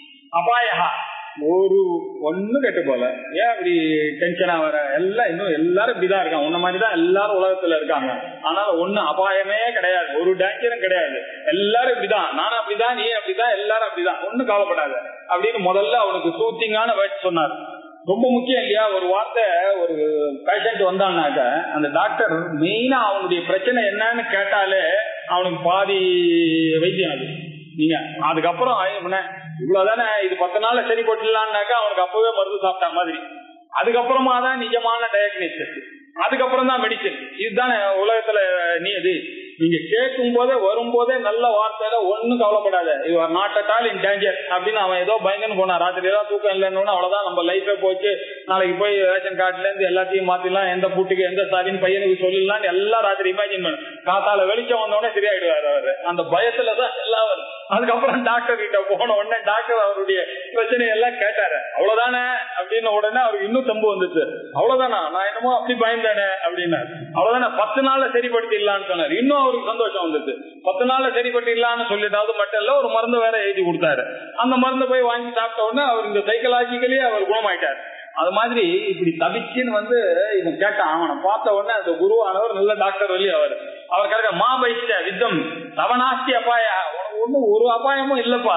அபாயா ஒரு ஒண்ணு கெட்டு போல ஏன் அப்படி டென்ஷனா வர எல்லாம் இன்னும் எல்லாரும் இப்படிதான் இருக்காங்க உன்ன மாதிரிதான் எல்லாரும் உலகத்துல இருக்காங்க ஆனா ஒண்ணு அபாயமே கிடையாது ஒரு டேஞ்சரும் கிடையாது எல்லாரும் இப்படிதான் நானும் அப்படிதான் நீ அப்படிதான் எல்லாரும் அப்படிதான் ஒண்ணு கவலைப்படாத அப்படின்னு முதல்ல அவனுக்கு சூத்திங்கான வேர்ட் சொன்னார் ரொம்ப முக்கியம் இல்லையா ஒரு வார்த்தை ஒரு பேஷண்ட் வந்தான்னாக்க அந்த டாக்டர் மெயினா அவனுடைய பிரச்சனை என்னன்னு கேட்டாலே அவனுக்கு பாதி வைத்தியம் அது நீங்க அதுக்கப்புறம் இவ்வளவுதானே இது பத்து நாள்ல சரி போட்டுலான்னாக்கா அவனுக்கு அப்பவே மருந்து சாப்பிட்டா மாதிரி அதுக்கப்புறமா தான் நிஜமான டயக்னிசிஸ் அதுக்கப்புறம் தான் மெடிசன் இதுதானே உலகத்துல நீ இது நீங்க கேட்கும் போதே வரும்போதே நல்ல வார்த்தையில ஒண்ணும் கவலைப்படாத இவர் not at all in danger அப்படின்னு அவன் ஏதோ பயந்துன்னு போனான் ராத்திரி எல்லாம் தூக்கம் இல்லைன்னு அவ்வளவுதான் நம்ம லைஃபே போச்சு நாளைக்கு போய் ரேஷன் கார்டுல இருந்து எல்லாத்தையும் மாத்திலாம் எந்த பூட்டுக்கு எந்த சாரின்னு பையனுக்கு சொல்லலாம் எல்லாம் ராத்திரி இமேஜின் பண்ணு காத்தால வெளிச்சம் வந்தோடனே சரியாயிடுவாரு அவரு அந்த பயத்துலதான் எல்லாம் வரும் அதுக்கப்புறம் டாக்டர் கிட்ட போன உடனே டாக்டர் அவருடைய பிரச்சனை எல்லாம் கேட்டாரு அவ்வளவுதானே அப்படின்னு உடனே அவருக்கு இன்னும் தம்பு வந்துச்சு அவ்வளவுதானா நான் என்னமோ அப்படி பயந்தேனே அப்படின்னாரு அவ்வளவுதானே பத்து நாள்ல சரிப்படுத்திடலான்னு சொன்னாரு இன்னும் அவருக்கு சந்தோஷம் வந்துச்சு பத்து நாள்ல சரிப்படுத்திடலான்னு சொல்லிட்டாவது மட்டும் இல்ல ஒரு மருந்து வேற எழுதி கொடுத்தாரு அந்த மருந்தை போய் வாங்கி சாப்பிட்ட உடனே அவர் இந்த சைக்கலாஜிக்கலி அவர் குணமாயிட்டார் அது மாதிரி இப்படி தவிச்சுன்னு வந்து இவன் கேட்டான் அவனை பார்த்த உடனே அந்த குருவானவர் நல்ல டாக்டர் வழி அவர் அவர் கரெக்டா மா பைஷ்ட வித்தம் தவனாஸ்தி அபாய உனக்கு ஒண்ணும் ஒரு அபாயமும் இல்லப்பா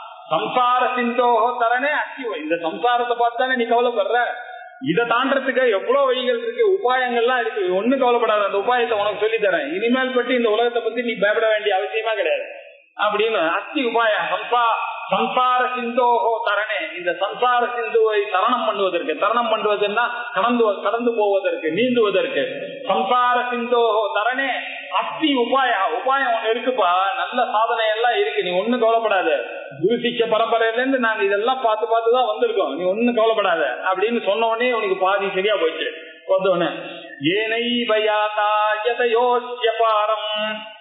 சம்சார சிந்தோகோ தரனே அஸ்திவோ இந்த சம்சாரத்தை பார்த்தானே நீ கவலைப்படுற இதை தாண்டறதுக்கு எவ்வளவு வழிகள் இருக்கு உபாயங்கள்லாம் இருக்கு ஒண்ணு கவலைப்படாத அந்த உபாயத்தை உனக்கு சொல்லி தரேன் இனிமேல் பற்றி இந்த உலகத்தை பத்தி நீ பயப்பட வேண்டிய அவசியமா கிடையாது அப்படின்னு அஸ்தி உபாய சம்சா சம்சார சிந்தோகோ தரணே இந்த சம்சார சிந்துவை தரணம் பண்ணுவதற்கு தரணம் பண்ணுவதுன்னா கடந்து கடந்து போவதற்கு நீந்துவதற்கு சம்சார சிந்தோகோ தரணே அஸ்தி உபாய உபாயம் ஒண்ணு இருக்குப்பா நல்ல சாதனை எல்லாம் இருக்கு நீ ஒண்ணு கவலைப்படாத குரு சிஷ்ய பரம்பரையில இருந்து நாங்க இதெல்லாம் பார்த்து பார்த்து தான் வந்திருக்கோம் நீ ஒண்ணு கவலைப்படாத அப்படின்னு சொன்ன உடனே உனக்கு பாதி சரியா போயிடுச்சு வந்தோடனே ஏனை வயாதா யதயோஸ்ய பாரம்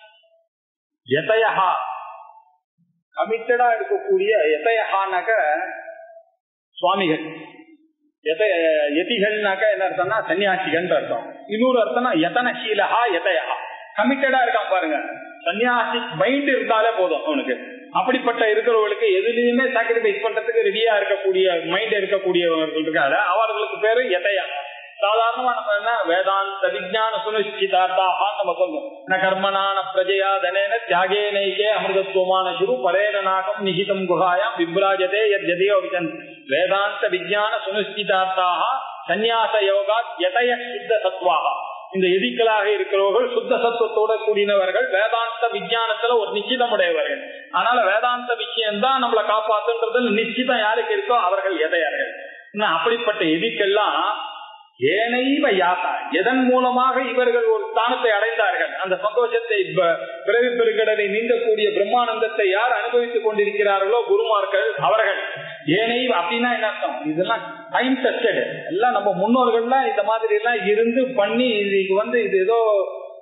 எதையா கமிட்டடா இருக்கக்கூடிய எதையகானாக்க சுவாமிகள் எதிகள்னாக்க என்ன அர்த்தம்னா சன்னியாசிகள் அர்த்தம் இன்னொரு அர்த்தம்னா எதனசீலஹா எதையகா கமிட்டடா இருக்கான் பாருங்க சன்னியாசி மைண்ட் இருந்தாலே போதும் அவனுக்கு அப்படிப்பட்ட இருக்கிறவர்களுக்கு எதுலயுமே சாக்ரிஃபைஸ் பண்றதுக்கு ரெடியா இருக்கக்கூடிய மைண்ட் இருக்கக்கூடியவர்கள் இருக்காங்க அவர்களுக்கு பேரு எதையா சாதாரணமா நம்ம என்ன வேதாந்த விஜான சுனிச்சிதார்த்தாக நம்ம சொல்றோம் ந கர்மனான பிரஜையா தனேன தியாகே நைகே அமிர்தத்துவமான குரு பரேன நாகம் நிகிதம் குஹாயாம் விப்ராஜதே யத்யதேவ விஜன் வேதாந்த விஜான சுனிச்சிதார்த்தாக சந்நியாச யோகா யதய சித்த சத்வாக இந்த எதிக்களாக இருக்கிறவர்கள் சுத்த சத்துவத்தோட கூடினவர்கள் வேதாந்த விஜயானத்துல ஒரு நிச்சிதம் உடையவர்கள் அதனால வேதாந்த விஷயம் தான் நம்மளை காப்பாத்துன்றதுல நிச்சிதம் யாருக்கு இருக்கோ அவர்கள் எதையார்கள் அப்படிப்பட்ட எதிக்கெல்லாம் ஏனைவ யாத்தா எதன் மூலமாக இவர்கள் ஒரு ஸ்தானத்தை அடைந்தார்கள் அந்த சந்தோஷத்தை பிறவி பெருங்கடலை நீந்தக்கூடிய பிரம்மானந்தத்தை யார் அனுபவித்துக் கொண்டிருக்கிறார்களோ குருமார்கள் அவர்கள் ஏனை அப்படின்னா என்ன அர்த்தம் இதெல்லாம் டைம் டெஸ்டட் எல்லாம் நம்ம முன்னோர்கள்லாம் இந்த மாதிரி எல்லாம் இருந்து பண்ணி இதுக்கு வந்து இது ஏதோ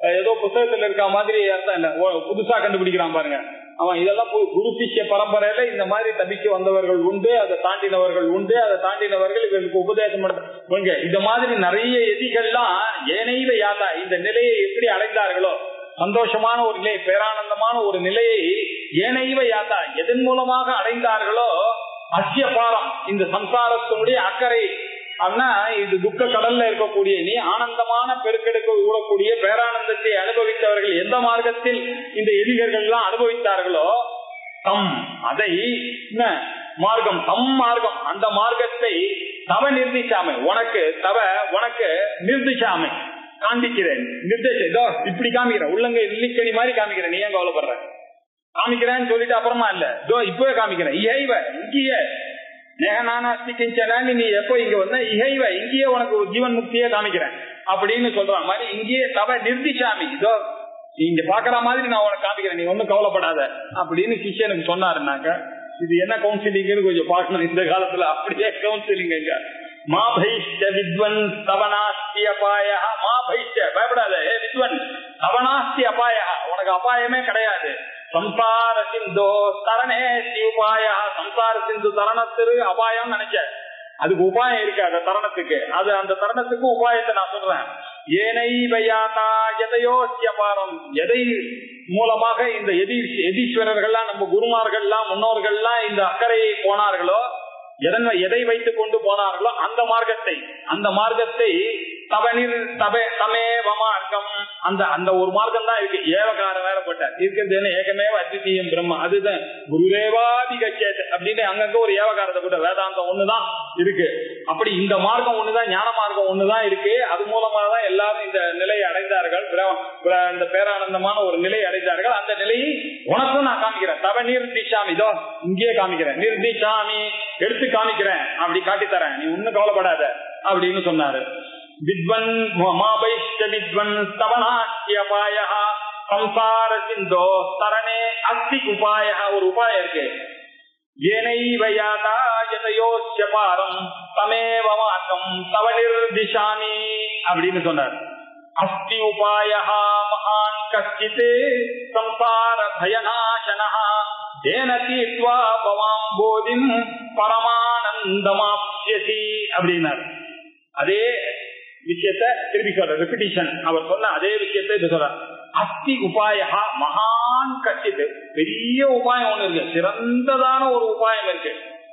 அஹ் ஏதோ புத்தகத்துல இருக்க மாதிரி அர்த்தம் இல்ல ஓ, புதுசா கண்டுபிடிக்கிறான் பாருங்க அவன் இதெல்லாம் பு- குரு சிஷ்ய பரம்பரையில இந்த மாதிரி தப்பிக்க வந்தவர்கள் உண்டு அதை தாண்டினவர்கள் உண்டு அதை தாண்டினவர்கள் இவர்களுக்கு உபதேசம் பண்ணுங்க இந்த மாதிரி நிறைய எதிகள்லாம் ஏனைவ யாதா இந்த நிலையை எப்படி அடைந்தார்களோ சந்தோஷமான ஒரு நிலை பேரானந்தமான ஒரு நிலையை ஏனைவ யாத்தா எதன் மூலமாக அடைந்தார்களோ அஸ்ய பாரம் இந்த சம்சாரத்தினுடைய அக்கறை அப்படின்னா இது துக்க கடல்ல இருக்கக்கூடிய நீ ஆனந்தமான பெருக்கெடுக்க கூடக்கூடிய பேரானந்தத்தை அனுபவித்தவர்கள் எந்த மார்க்கத்தில் இந்த எதிகர்கள் எல்லாம் அனுபவித்தார்களோ தம் அதை என்ன மார்க்கம் தம் மார்க்கம் அந்த மார்க்கத்தை தவ நிர்திச்சாமை உனக்கு தவ உனக்கு நிர்திச்சாமை காண்பிக்கிறேன் நிர்தேசம் இதோ இப்படி காமிக்கிறேன் உள்ளங்க இல்லிக்கணி மாதிரி காமிக்கிறேன் நீ ஏன் கவலைப்படுற காமிக்கிறேன்னு சொல்லிட்டு அப்புறமா இல்ல இதோ இப்பவே காமிக்கிறேன் இகைவ இங்கேயே நேகநானாஸ்திக்கிஞ்சனான்னு நீ எப்போ இங்க வந்த இகைவ இங்கேயே உனக்கு ஒரு ஜீவன் முக்தியே காமிக்கிறேன் அப்படின்னு சொல்ற மாதிரி இங்கேயே தவ நிர்திச்சாமி இதோ நீ இங்க பாக்குற மாதிரி நான் உனக்கு காமிக்கிறேன் நீ ஒண்ணும் கவலைப்படாத அப்படின்னு சிஷ்யனுக்கு சொன்னாருனாக்க இது என்ன கவுன்சிலிங்னு கொஞ்சம் பார்க்கணும் இந்த காலத்துல அப்படியே கவுன்சிலிங் மா பைஷ்ட வித்வன் தவனாஸ்தி அபாய மா பைஷ்ட பயப்படாத ஏ வித்வன் தவனாஸ்தி அபாய உனக்கு அபாயமே கிடையாது சம்சார சிந்தோ தரணே உபாய சம்சார சிந்து தரணத்திற்கு அபாயம் நினைச்ச அதுக்கு உபாயம் இருக்கு அந்த தருணத்துக்கு அது அந்த தருணத்துக்கு உபாயத்தை நான் சொல்றேன் ஏனை பயாத்தா எதையோசிய பாரம் எதை மூலமாக இந்த எதி எதீஸ்வரர்கள்லாம் நம்ம குருமார்கள்லாம் முன்னோர்கள்லாம் இந்த அக்கறையை போனார்களோ எதன் எதை வைத்துக் கொண்டு போனார்களோ அந்த மார்க்கத்தை அந்த மார்க்கத்தை தவனில் தப தமேவ மார்க்கம் அந்த அந்த ஒரு மார்க்கம் தான் இருக்கு ஏவகார வேற போட்ட இருக்கிறது என்ன ஏகமேவ அத்விதீயம் பிரம்ம அதுதான் குருதேவாதி கச்சேத் அப்படின்னு அங்கங்க ஒரு ஏவகாரத்தை போட்ட வேதாந்தம் ஒண்ணுதான் இருக்கு அப்படி இந்த மார்க்கம் ஒண்ணுதான் ஞான மார்க்கம் ஒண்ணுதான் இருக்கு அது மூலமா தான் எல்லாரும் இந்த நிலையை அடைந்தார்கள் பிர- பிர- இந்த பேரானந்தமான ஒரு நிலையை அடைந்தார்கள் அந்த நிலையை உனக்கும் நான் காமிக்கிறேன் தவ நிர்திஷாமி இதோ இங்கேயே காமிக்கிறேன் நிர்திஷாமி எடுத்து காமிக்கிறேன் அப்படி காட்டி தரேன் நீ ஒண்ணும் கவலைப்படாத அப்படின்னு சொன்னாரு வித்வன் மாபைஷ்ட வித்வன் ஸ்தவனாக்கியபாய சம்சார சிந்தோ தரணே அஸ்தி உபாய ஒரு உபாயம் இருக்கு ஏனைவ யாதா யதயோஸ்ய பாரம் தமேவ மார்க்கம் தவ நிர்திஷாமி அப்படின்னு சொன்னார் அஸ்தி உபாய மகான் கஷ்டித் சம்சார பயநாசன தேன தீர்த்வா பவாம் போதிம் பரமானந்தமாப்யசி அப்படின்னார் அதே விஷயத்த திருப்பி சொல்ற ரிப்பிட்டிஷன் அவர் சொன்ன அதே விஷயத்த இது சொல்ற அஸ்தி உபாயா மகான் கஷ்டித்து பெரிய உபாயம் ஒண்ணு இருக்கு சிறந்ததான ஒரு உபாயம் இருக்கு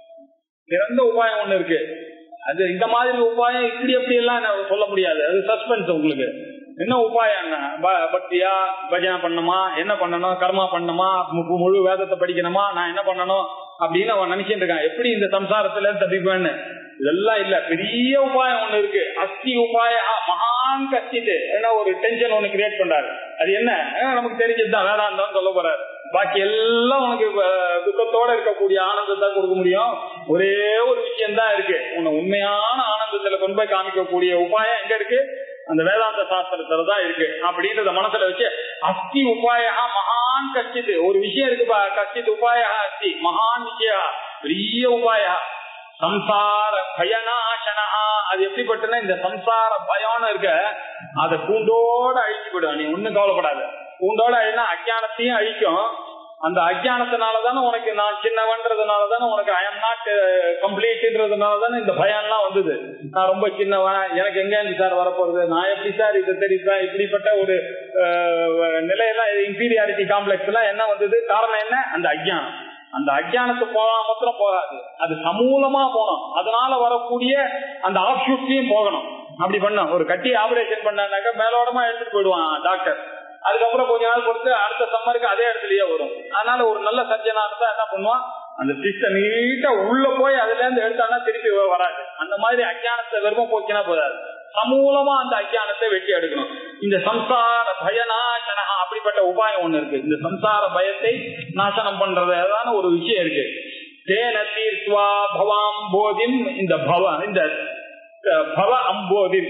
சிறந்த உபாயம் ஒண்ணு இருக்கு அது இந்த மாதிரி உபாயம் இப்படி எப்படி எல்லாம் நான் சொல்ல முடியாது அது சஸ்பென்ஸ் உங்களுக்கு என்ன உபாயம் என்ன ப- பக்தியா பஜனை பண்ணணுமா என்ன பண்ணணும் கர்மா பண்ணணுமா மு- முழு வேதத்தை படிக்கணுமா நான் என்ன பண்ணணும் அப்படின்னு அவன் நினைச்சிட்டு இருக்கான் எப்படி இந்த சம்சாரத்துல இருந்து தப்பிப்பேன்னு இதெல்லாம் இல்ல பெரிய உபாயம் ஒண்ணு இருக்கு அஸ்தி உபாய மகான் கஷ்டித்து ஏன்னா ஒரு டென்ஷன் ஒண்ணு கிரியேட் பண்றாரு அது என்ன அஹ் நமக்கு தெரிஞ்சதுதான் வேதாந்தம் சொல்ல போறாரு பாக்கி எல்லாம் உனக்கு அஹ், துக்கத்தோட இருக்கக்கூடிய ஆனந்தத்தை கொடுக்க முடியும் ஒரே ஒரு விஷயம் தான் இருக்கு உன்னை உண்மையான ஆனந்தத்துல கொண்டு போய் காமிக்கக்கூடிய உபாயம் எங்க இருக்கு அந்த வேதாந்த சாஸ்திரத்துல தான் இருக்கு அப்படின்றத மனசுல வச்சு அஸ்தி உபாயா மகான் கஷ்டித்து ஒரு விஷயம் இருக்குப்பா கஷ்டித் உபாயா அஸ்தி மகான் விஷயா பெரிய உபாயா சம்சார பயநாசனா அது எப்படிப்பட்டனா இந்த சம்சார பயம்னு இருக்க அதை கூண்டோட அழிச்சு விடும் நீ ஒண்ணும் கவலைப்படாத கூண்டோட அழினா அஜானத்தையும் அழிக்கும் அந்த அஜானத்தினாலதானே உனக்கு நான் சின்னவன்றதுனாலதானே உனக்கு ஐ எம் நாட் கம்ப்ளீட்ன்றதுனாலதானே இந்த பயம்லாம் வந்தது நான் ரொம்ப சின்னவன் எனக்கு எங்க இருந்து சார் வரப்போறது நான் எப்படி சார் இதை தெரிவிப்பேன் இப்படிப்பட்ட ஒரு அஹ், நிலையெல்லாம் இன்பீரியாரிட்டி காம்ப்ளெக்ஸ் எல்லாம் என்ன வந்தது காரணம் என்ன அந்த அஜ்ஞானம் அந்த அஜ்ஞானத்து போனா மாத்திரம் போகாது அது சமூலமா போகணும் அதனால வரக்கூடிய அந்த ஆப்ஷூட்ஸையும் போகணும் அப்படி பண்ண ஒரு கட்டி ஆபரேஷன் பண்ணாக்க மேலோடமா எடுத்துட்டு போயிடுவான் டாக்டர் அதுக்கப்புறம் கொஞ்ச நாள் பொறுத்து அடுத்த சம்மருக்கு அதே இடத்துலயே வரும் அதனால ஒரு நல்ல சர்ஜனா இருந்தா என்ன பண்ணுவான் அந்த சிஸ்ட நீட்டா உள்ள போய் அதுல இருந்து எடுத்தானா திருப்பி வ- வராது அந்த மாதிரி அஜ்ஞானத்தை வெறும போக்கினா போதாது சமூலமா அந்த அஜ்ஞானத்தை வெட்டி எடுக்கணும் இந்த சம்சார பயநாசனா அப்படிப்பட்ட உபாயம் ஒண்ணு இருக்கு இந்த சம்சார பயத்தை நாசனம் பண்றது அதான ஒரு விஷயம் இருக்கு தேன தீர்த்வா பவாம் போதிம் இந்த பவ இந்த அஹ், பவ அம்போதிம்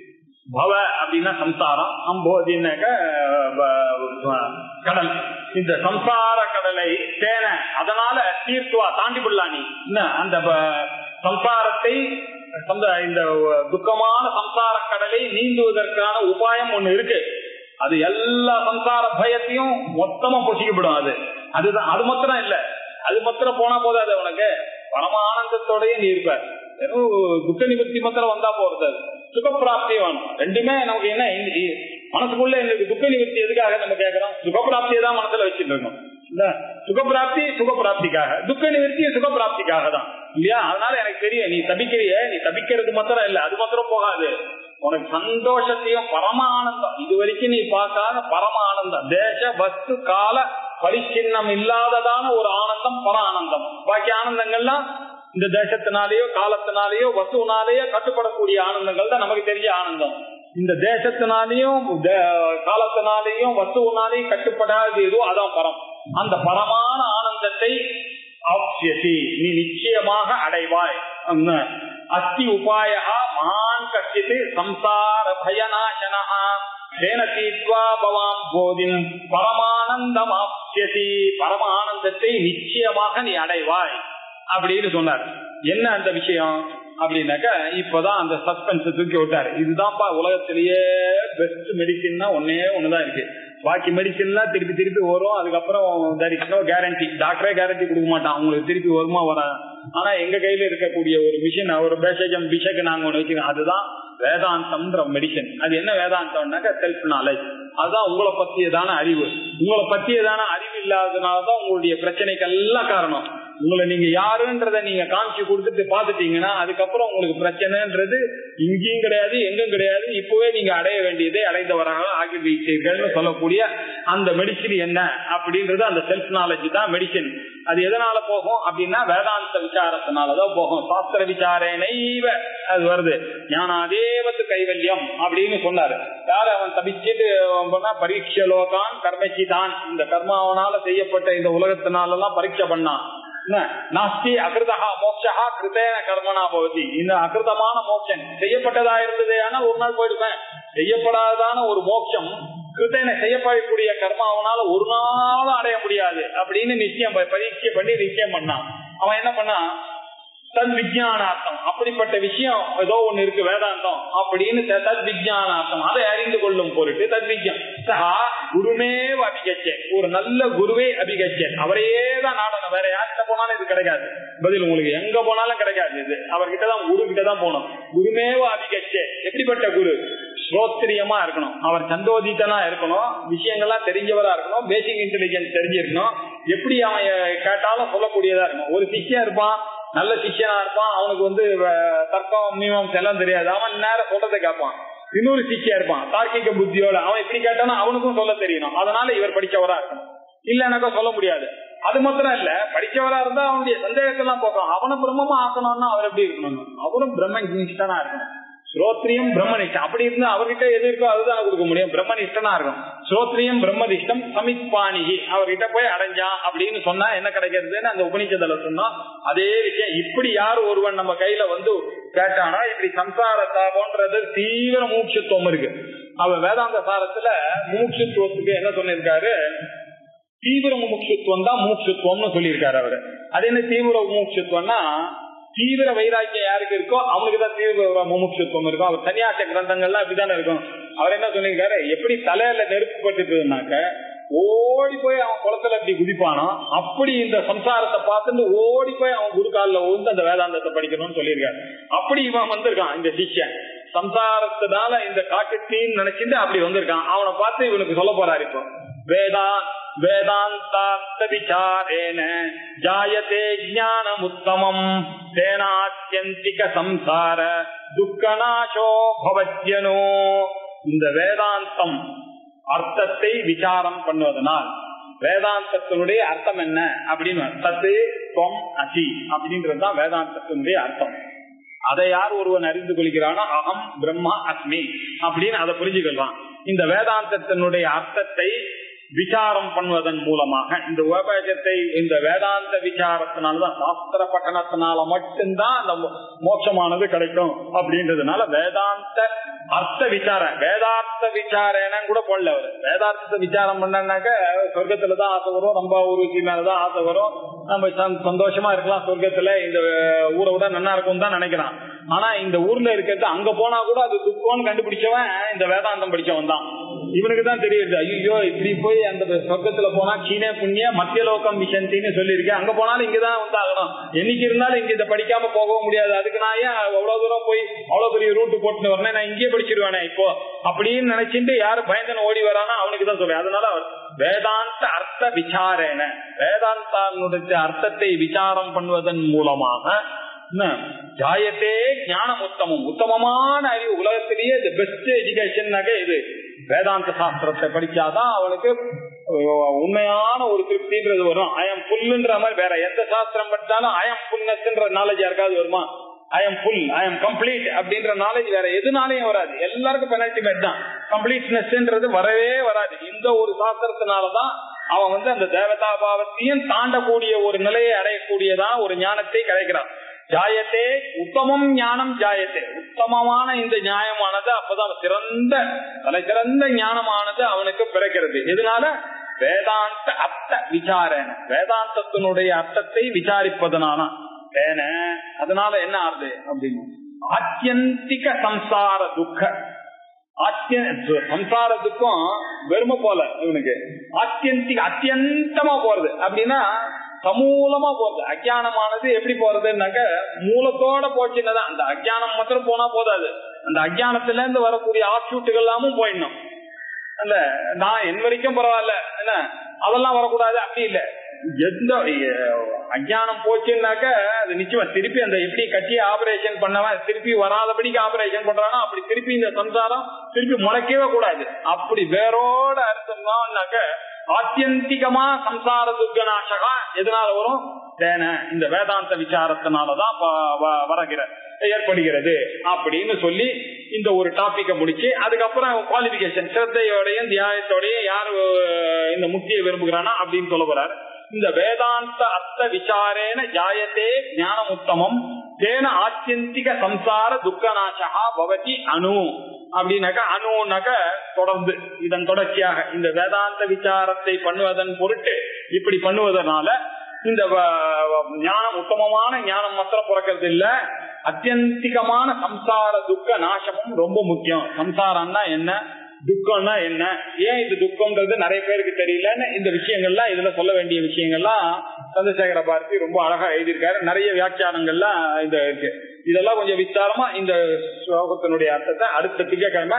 பவ அப்படின்னா சம்சாரம் அம்போதினாக்க அஹ், ப- ப- கடல் இந்த சம்சார கடலை தேன அதனால தீர்த்துவா தாண்டி விடலாம் நீ என்ன அந்த ப- சம்சாரத்தை சந்த- இந்த துக்கமான சம்சார கடலை நீந்துவதற்கான உபாயம் ஒண்ணு இருக்கு அது எல்லா சம்சார பயத்தையும் மொத்தமா பொசிக்கப்படும் அது அதுதான் அது மாத்திரம் இல்ல அது மாத்திரம் போனா போதாது உனக்கு பரம ஆனந்தத்தோடய நீ இருப்ப வெறும் துக்க நிவர்த்தி மாத்திரம் வந்தா போறது அது சுகப்பிராப்தி வேணும் ரெண்டுமே நமக்கு என்ன இந்த- இ- மனசுக்குள்ள எங்களுக்கு துக்க நிவர்த்தி எதுக்காக நம்ம கேட்கிறோம் சுகப்பிராப்தியை தான் மனசுல வச்சுட்டு இருக்கோம் இல்ல சுகப்பிராப்தி சுகப்பிராப்திக்காக துக்க நிவர்த்தி சுகப்பிராப்திக்காக தான் இல்லையா அதனால எனக்கு தெரியும் நீ தபிக்கிறிய நீ தபிக்கிறது மாத்திரம் இல்ல அது மாத்திரம் போகாது உனக்கு சந்தோஷத்தையும் பரம ஆனந்தம் இது வரைக்கும் நீ பார்க்காத பரம ஆனந்தம் தேச வஸ்து கால பரிச்சின்னம் இல்லாததான ஒரு ஆனந்தம் பர ஆனந்தம் பாக்கி ஆனந்தங்கள்லாம் இந்த தேசத்தினாலேயோ காலத்தினாலேயோ வசுனாலேயோ கட்டுப்படக்கூடிய ஆனந்தங்கள் தான் நமக்கு தெரிஞ்ச ஆனந்தம் இந்த தேசத்தினாலேயும் தே- காலத்தினாலேயும் வஸ்துவினாலேயும் கட்டுப்படாது எதுவோ அதான் பரம் அந்த பரமான ஆனந்தத்தை ஆப்சியசி நீ நிச்சயமாக அடைவாய் என்ன? அஸ்தி உபாய மகான் கச்சித் சம்சார பயநாசனா தேன தீத்வா பவாம் போதிம் பரமானந்தம் ஆப்சியசி பரம ஆனந்தத்தை நிச்சயமாக நீ அடைவாய் அப்படின்னு சொன்னார் என்ன அந்த விஷயம் அப்படின்னாக்க இப்பதான் அந்த சஸ்பென்ஸ் தூக்கி விட்டாரு இதுதான்ப்பா உலகத்திலேயே பெஸ்ட் மெடிசின்னா ஒன்னே ஒண்ணுதான் இருக்கு பாக்கி மெடிசின்லாம் திருப்பி திருப்பி வரும் அதுக்கப்புறம் there is no கேரண்டி டாக்டரே கேரண்டி கொடுக்க மாட்டான் உங்களுக்கு திருப்பி வருமா வர ஆனா எங்க கையில இருக்கக்கூடிய ஒரு மிஷின் ஒரு பேசகம் பிஷக்கு நாங்க ஒண்ணு வச்சுக்கோம் அதுதான் வேதாந்தம்ன்ற மெடிசன் அது என்ன வேதாந்தம்னாக்க செல்ஃப் நாலேஜ் அதுதான் உங்களை பத்தியதான அறிவு உங்களை பத்தியதான அறிவு இல்லாததுனாலதான் உங்களுடைய பிரச்சனைக்கெல்லாம் காரணம் உங்களை நீங்க யாருன்றத நீங்க காமிச்சு கொடுத்துட்டு பாத்துட்டீங்கன்னா அதுக்கப்புறம் உங்களுக்கு பிரச்சனைன்றது இங்கேயும் கிடையாது எங்கும் கிடையாது இப்பவே நீங்க அடைய வேண்டியதை அடைந்தவராக ஆகி வைத்தீர்கள்னு சொல்லக்கூடிய அந்த மெடிசின் என்ன அப்படின்றது அந்த செல்ஃப் நாலேஜ் தான் மெடிசின் அது எதனால போகும் அப்படின்னா வேதாந்த விசாரத்தினாலதான் போகும் சாஸ்திர விசாரணைவ அது வருது ஞானாதேவத்து கைவல்யம் அப்படின்னு சொன்னாரு யாரு அவன் தபிச்சுட்டு அவன் பண்ணா பரீட்சை லோகான் கர்மச்சிதான் இந்த கர்மாவனால செய்யப்பட்ட இந்த உலகத்தினால எல்லாம் பரீட்சை பண்ணான் என்ன? நாஸ்தி அகிருதா மோட்சா கிருதேன கர்மனா பவதி இந்த அகிருதமான மோட்சம் செய்யப்பட்டதா இருந்தது ஆனால் ஒரு நாள் போயிடுவேன் செய்யப்படாததான ஒரு மோட்சம் கிருத்தனை செய்யப்படக்கூடிய கர்மா அவனால ஒரு நாளும் அடைய முடியாது அப்படின்னு நிச்சயம் ப- பரீட்சை பண்ணி நிச்சயம் பண்ணான் அவன் என்ன பண்ணான் தத் விஜயானார்த்தம் அப்படிப்பட்ட விஷயம் ஏதோ ஒண்ணு இருக்கு வேதாந்தம் அப்படின்னு த- தத் விஜயானார்த்தம் அதை அறிந்து கொள்ளும் பொருட்டு தத் விஜயம் சஹா குருமே அபிகச்சேன் ஒரு நல்ல குருவே அபிகச்சேன் அவரையே தான் நாடணும் வேற யார்கிட்ட போனாலும் இது கிடைக்காது பதில் உங்களுக்கு எங்க போனாலும் கிடைக்காது இது அவர்கிட்ட தான் குரு கிட்ட தான் போகணும் குருமேவ அபிகச்சே எப்படிப்பட்ட குரு ஸ்ரோத்ரியமா இருக்கணும் அவர் சந்தோதித்தனா இருக்கணும் விஷயங்கள்லாம் தெரிஞ்சவரா இருக்கணும் பேசிக் இன்டெலிஜென்ஸ் தெரிஞ்சிருக்கணும் எப்படி அவன் அஹ், கேட்டாலும் சொல்லக்கூடியதா இருக்கணும் ஒரு சிஷ்யன் இருப்பான் நல்ல சிஷ்யனா இருப்பான் அவனுக்கு வந்து அஹ், தர்க்கம் மீமாம்சம் எல்லாம் தெரியாது அவன் நேரம் சொல்றதை கேட்பான் இன்னொரு சிஷ்யா இருப்பான் தார்க்கிக புத்தியோட அவன் எப்படி கேட்டானா அவனுக்கும் சொல்ல தெரியணும் அதனால இவர் படிச்சவரா இருக்கணும் இல்லன்னாக்கா சொல்ல முடியாது அது மாத்திரம் இல்ல படிச்சவரா இருந்தா அவனுடைய சந்தேகத்தெல்லாம் போக்கும் அவனை பிரம்மமா ஆக்கணும்னா அவர் எப்படி இருக்கணும் அவரும் பிரம்ம நிஷ்டனா இருக்கணும் ஸ்ரோத்ரியம் பிரம்மனிஷ்டம் அப்படி இருந்தா அவர்கிட்ட எது இருக்கோ அதுதான் கொடுக்க முடியும் பிரம்மனிஷ்டனா இருக்கும் ஸ்ரோத்ரியம் பிரம்மனிஷ்டம் சமித்பாணிகி அவர்கிட்ட போய் அடைஞ்சான் அப்படின்னு சொன்னா என்ன கிடைக்கிறதுன்னு அந்த உபனிஷத்துல சொன்னா அதே விஷயம் இப்படி யார் ஒருவன் நம்ம கையில வந்து கேட்டானா இப்படி சம்சார தாபம்ன்றது தீவிர மூச்சுத்துவம் இருக்கு அவ வேதாந்த சாரத்துல மூச்சுத்துவத்துக்கு என்ன சொல்லியிருக்காரு தீவிர முமுட்சுத்துவம் தான் மூச்சுத்துவம்னு சொல்லியிருக்காரு அவரு அது என்ன தீவிர முமுட்சுத்துவம்னா தீவிர வைராக்கியம் யாருக்கு இருக்கோ அவனுக்கு தான் தீவிர முமுட்சுத்துவம் இருக்கும் அவர் சன்னியாச கிரந்தங்கள்லாம் இப்படிதானே இருக்கும் அவர் என்ன சொல்லியிருக்காரு எப்படி தலையில நெருப்பு பட்டுட்டுனாக்க ஓடி போய் அவன் குளத்துல அப்படி குதிப்பானோ அப்படி இந்த சம்சாரத்தை பார்த்துட்டு ஓடி போய் அவன் குருக்காலில் ஊந்து அந்த வேதாந்தத்தை படிக்கணும்னு சொல்லியிருக்காரு அப்படி இவன் வந்திருக்கான் இந்த சிஷ்யன் சம்சாரத்தினால இந்த காட்டுத்தீன்னு நினைச்சிட்டு அப்படி வந்திருக்கான் அவனை பார்த்து இவனுக்கு சொல்ல போறாரு இப்போ வேதா வேதாந்தார்த்த விசாரேன ஜாயதே ஞானமுத்தமம் தேனாத்தியந்திக சம்சார துக்கநாசோ பவத்யனோ இந்த வேதாந்தம் அர்த்தத்தை விசாரம் பண்ணுவதனால் வேதாந்தத்தினுடைய அர்த்தம் என்ன அப்படின்னு சத்து தொம் அசி அப்படின்றதுதான் வேதாந்தத்தினுடைய அர்த்தம் அதை யார் ஒருவன் அறிந்து கொள்கிறானோ அகம் பிரம்மா அஸ்மி அப்படின்னு அதை புரிஞ்சுக்கலாம் இந்த வேதாந்தத்தினுடைய அர்த்தத்தை விசாரம் பண்ணுவதன் மூலமாக இந்த உபயோகத்தை இந்த வேதாந்த விசாரத்தினாலதான் சாஸ்திர பட்டணத்தினால மட்டும்தான் அந்த மோ- மோட்சமானது கிடைக்கும் அப்படின்றதுனால வேதாந்த அர்த்த விசாரம் வேதார்த்த விசாரேன கூட போடல அவரு வேதார்த்தத்தை விசாரம் பண்ணாக்க சொர்க்கத்துலதான் ஆசை வரும் நம்ம ஊருக்கு மேலதான் ஆசை வரும் நம்ம சந்~ சந்தோஷமா இருக்கலாம் சொர்க்கத்துல இந்த ஊரை விட நல்லா இருக்கும் தான் நினைக்கிறான் ஆனா இந்த ஊர்ல இருக்கிறது அங்க போனா கூட அது துக்கம்னு கண்டுபிடிச்சவன் இந்த வேதாந்தம் படிச்சவன் தான் இவனுக்கு தான் தெரியுது ஐயோ இப்படி போய் அந்த சொர்க்கத்துல போனா கீழே புண்ணிய மத்திய லோகம் விசந்தின்னு சொல்லியிருக்கேன் அங்க போனாலும் இங்கதான் வந்து ஆகணும் என்னைக்கு இருந்தாலும் இங்க இதை படிக்காம போகவும் முடியாது அதுக்கு நான் ஏன் அவ்வளவு தூரம் போய் அவ்வளவு பெரிய ரூட் போட்டு வரேன் நான் இங்கேயே படிச்சிருவேனே இப்போ அப்படின்னு நினைச்சிட்டு யாரு பயந்தன ஓடி வரானா அவனுக்கு தான் சொல்றேன் அதனால அவர் வேதாந்த அர்த்த விசாரேன வேதாந்தானுடைய அர்த்தத்தை விசாரம் பண்ணுவதன் மூலமாக என்ன, ஜாயத்தே ஞானம் உத்தமம் உத்தமமான அறிவு உலகத்திலேயே தி பெஸ்ட் எஜுகேஷன் இது வேதாந்த சாஸ்திரத்தை படிச்சாதான் அவனுக்கு அஹ், உண்மையான ஒரு திருப்தின்றது வரும் ஐஎம் புல்லுன்ற மாதிரி வேற எந்த சாஸ்திரம் படிச்சாலும் ஐஎம் புல்னஸ்ன்ற நாலேஜ் யாருக்காவது வருமா ஐஎம் புல் ஐஎம் கம்ப்ளீட் அப்படின்ற நாலேஜ் வேற எதுனாலையும் வராது எல்லாருக்கும் பெனல்டிமேட் தான் கம்ப்ளீட்னஸ்ன்றது வரவே வராது இந்த ஒரு சாஸ்திரத்தினாலதான் அவன் வந்து அந்த தேவதா பாவத்தையும் தாண்டக்கூடிய ஒரு நிலையை அடையக்கூடியதான் ஒரு ஞானத்தை கிடைக்கிறான் ஜாயத்தே உத்தமம் ஞானம் ஜாயத்தே உத்தமமான இந்த நியாயமானது அப்பதான் சிறந்த தலை சிறந்த ஞானமானது அவனுக்கு பிறக்கிறது இதனால வேதாந்த அர்த்த விசாரண வேதாந்தத்தினுடைய அர்த்தத்தை விசாரிப்பதனால ஏன அதனால என்ன ஆகுது அப்படின்னு ஆத்தியந்திக சம்சார துக்க ஆத்திய சம்சார துக்கம் வெறும போல இவனுக்கு ஆத்தியந்திக அத்தியந்தமா போறது அப்படின்னா சமூலமா போறது அஜானமானது எப்படி போறதுன்னாக்க மூலத்தோட போச்சுன்னதான் அந்த அஜானம் மாத்திரம் போனா போதாது அந்த அஜானத்துல இருந்து வரக்கூடிய ஆட்சூட்டுகள் எல்லாமும் போயிடணும் அந்த நான் என் வரைக்கும் பரவாயில்ல என்ன அதெல்லாம் வரக்கூடாது அப்படி இல்ல எந்த அஜானம் போச்சுன்னாக்க அது நிச்சயமா திருப்பி அந்த எப்படி கட்டி ஆபரேஷன் பண்ணவன் திருப்பி வராதபடிக்கு ஆபரேஷன் பண்றானோ அப்படி திருப்பி இந்த சம்சாரம் திருப்பி முளைக்கவே கூடாது அப்படி வேரோட அர்த்தம்னாக்க ஆத்தியந்திகமா சம்சார துர்கநாசகா எதனால வரும் தேன இந்த வேதாந்த விசாரத்தினாலதான் ப- வ- வரகிற ஏற்படுகிறது அப்படின்னு சொல்லி இந்த ஒரு டாபிக்க முடிச்சு அதுக்கப்புறம் குவாலிபிகேஷன் சிரத்தையோடையும் தியாயத்தோடையும் யார் அஹ், இந்த முக்தியை விரும்புகிறானா அப்படின்னு சொல்ல போறாரு இந்த வேதாந்த அர்த்த விசாரேன ஜாயத்தே ஞானம் உத்தமம் தேன ஆத்தியந்திக சம்சார துக்கநாசகா பவதி அணு அப்படின்னாக்கா அணுனாக்க தொடர்ந்து இதன் தொடர்ச்சியாக இந்த வேதாந்த விசாரத்தை பண்ணுவதன் பொருட்டு இப்படி பண்ணுவதனால இந்த வ- வ- ஞானம் உத்தமமான ஞானம் மாத்திரம் பிறக்கிறது இல்ல அத்தியந்திகமான சம்சார துக்க நாசமும் ரொம்ப முக்கியம் சம்சாரம்னா என்ன துக்கம்னா என்ன ஏன் இது துக்கம்ன்றது நிறைய பேருக்கு தெரியலன்னு இந்த விஷயங்கள்லாம் இதுல சொல்ல வேண்டிய விஷயங்கள்லாம் சந்திரசேகர பாரதி ரொம்ப அழகா எழுதியிருக்காரு நிறைய வியாக்கியானங்கள்லாம் இந்த இருக்கு இதெல்லாம் கொஞ்சம் விஸ்தாரமா இந்த ஸ்லோகத்தினுடைய அர்த்தத்தை அடுத்த திங்கக்கிழமை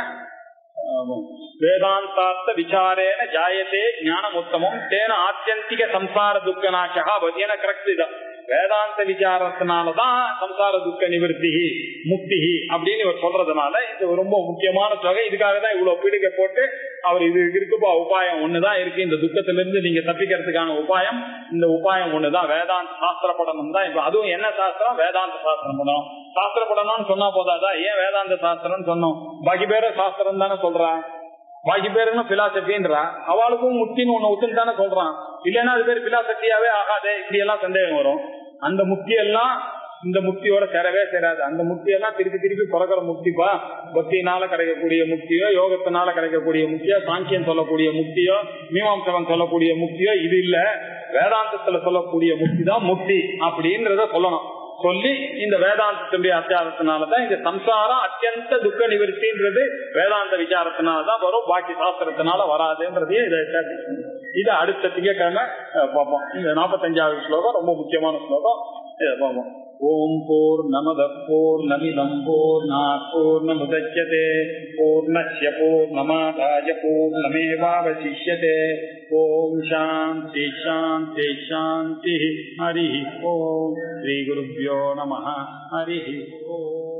ஆமாம். வேதாந்தார்த்த விசாரேன ஜாயத்தே ஞானம் உத்தமம் தேன ஆத்தியந்திக சம்சார துக்க நாசகா பவதி. ஏன்னா கரெக்ட் இதான் வேதாந்த விசாரத்தினாலதான் சம்சார துக்க நிவர்த்தி முக்தி அப்படின்னு இவர் சொல்றதுனால இது ரொம்ப முக்கியமான தொகை இதுக்காக தான் இவ்வளவு பீடிகை போட்டு அவர் இது இருக்குப்பா உபாயம் ஒண்ணுதான் இருக்கு இந்த துக்கத்திலிருந்து நீங்க தப்பிக்கிறதுக்கான உபாயம் இந்த உபாயம் ஒண்ணுதான் வேதாந்த சாஸ்திர படனம் தான் இப்ப அதுவும் என்ன சாஸ்திரம் வேதாந்த சாஸ்திரம் பண்ணணும் சாஸ்திர படணும்னு சொன்னா போதாதா ஏன் வேதாந்த சாஸ்திரம்னு சொன்னோம் பாக்கி பேர சாஸ்திரம் தானே சொல்றான் பாக்கி பேருன்னு பிலாசபின்றா அவளுக்கும் முக்தின்னு ஒண்ணு ஒத்துன்னு தானே சொல்றான் இல்லைன்னா அது பேர் பிலாசபியாவே ஆகாதே இப்படி எல்லாம் சந்தேகம் வரும் அந்த முக்தி எல்லாம் இந்த முக்தியோட சேரவே சேராது அந்த முக்தி எல்லாம் திருப்பி திருப்பி பிறக்கிற முக்திப்பா பக்தினால கிடைக்கக்கூடிய முக்தியோ யோகத்தினால கிடைக்கக்கூடிய முக்தியோ சாங்கியம் சொல்லக்கூடிய முக்தியோ மீமாம்சவன் சொல்லக்கூடிய முக்தியோ இது இல்ல வேதாந்தத்துல சொல்லக்கூடிய முக்தி தான் முக்தி அப்படின்றத சொல்லணும் சொல்லி இந்த வேதாந்தத்தினுடைய அத்தியாரத்தினாலதான் இந்த சம்சாரம் அத்தியந்த துக்க நிவர்த்தின்றது வேதாந்த விசாரத்தினாலதான் வரும் பாக்கி சாஸ்திரத்தினால வராதுன்றதையும் இதை establish பண்ணணும். இது அடுத்த திங்கக்கிழமை அஹ், பார்ப்போம் இந்த நாற்பத்தஞ்சாவது ஸ்லோகம் ரொம்ப முக்கியமான ஸ்லோகம் இதை பார்ப்போம் ஓம் போர் நமத போர் நமிதம் போர் பூர்ணமுதச்சதே பூர்ணஸ்ய பூர்ணமாதாய பூர்ணமேவாவசிஷ்யதே ஓம் சாந்தி சாந்தி சாந்தி ஹரி ஓம் ஸ்ரீ குருभ्यो நம ஹரி ஓம்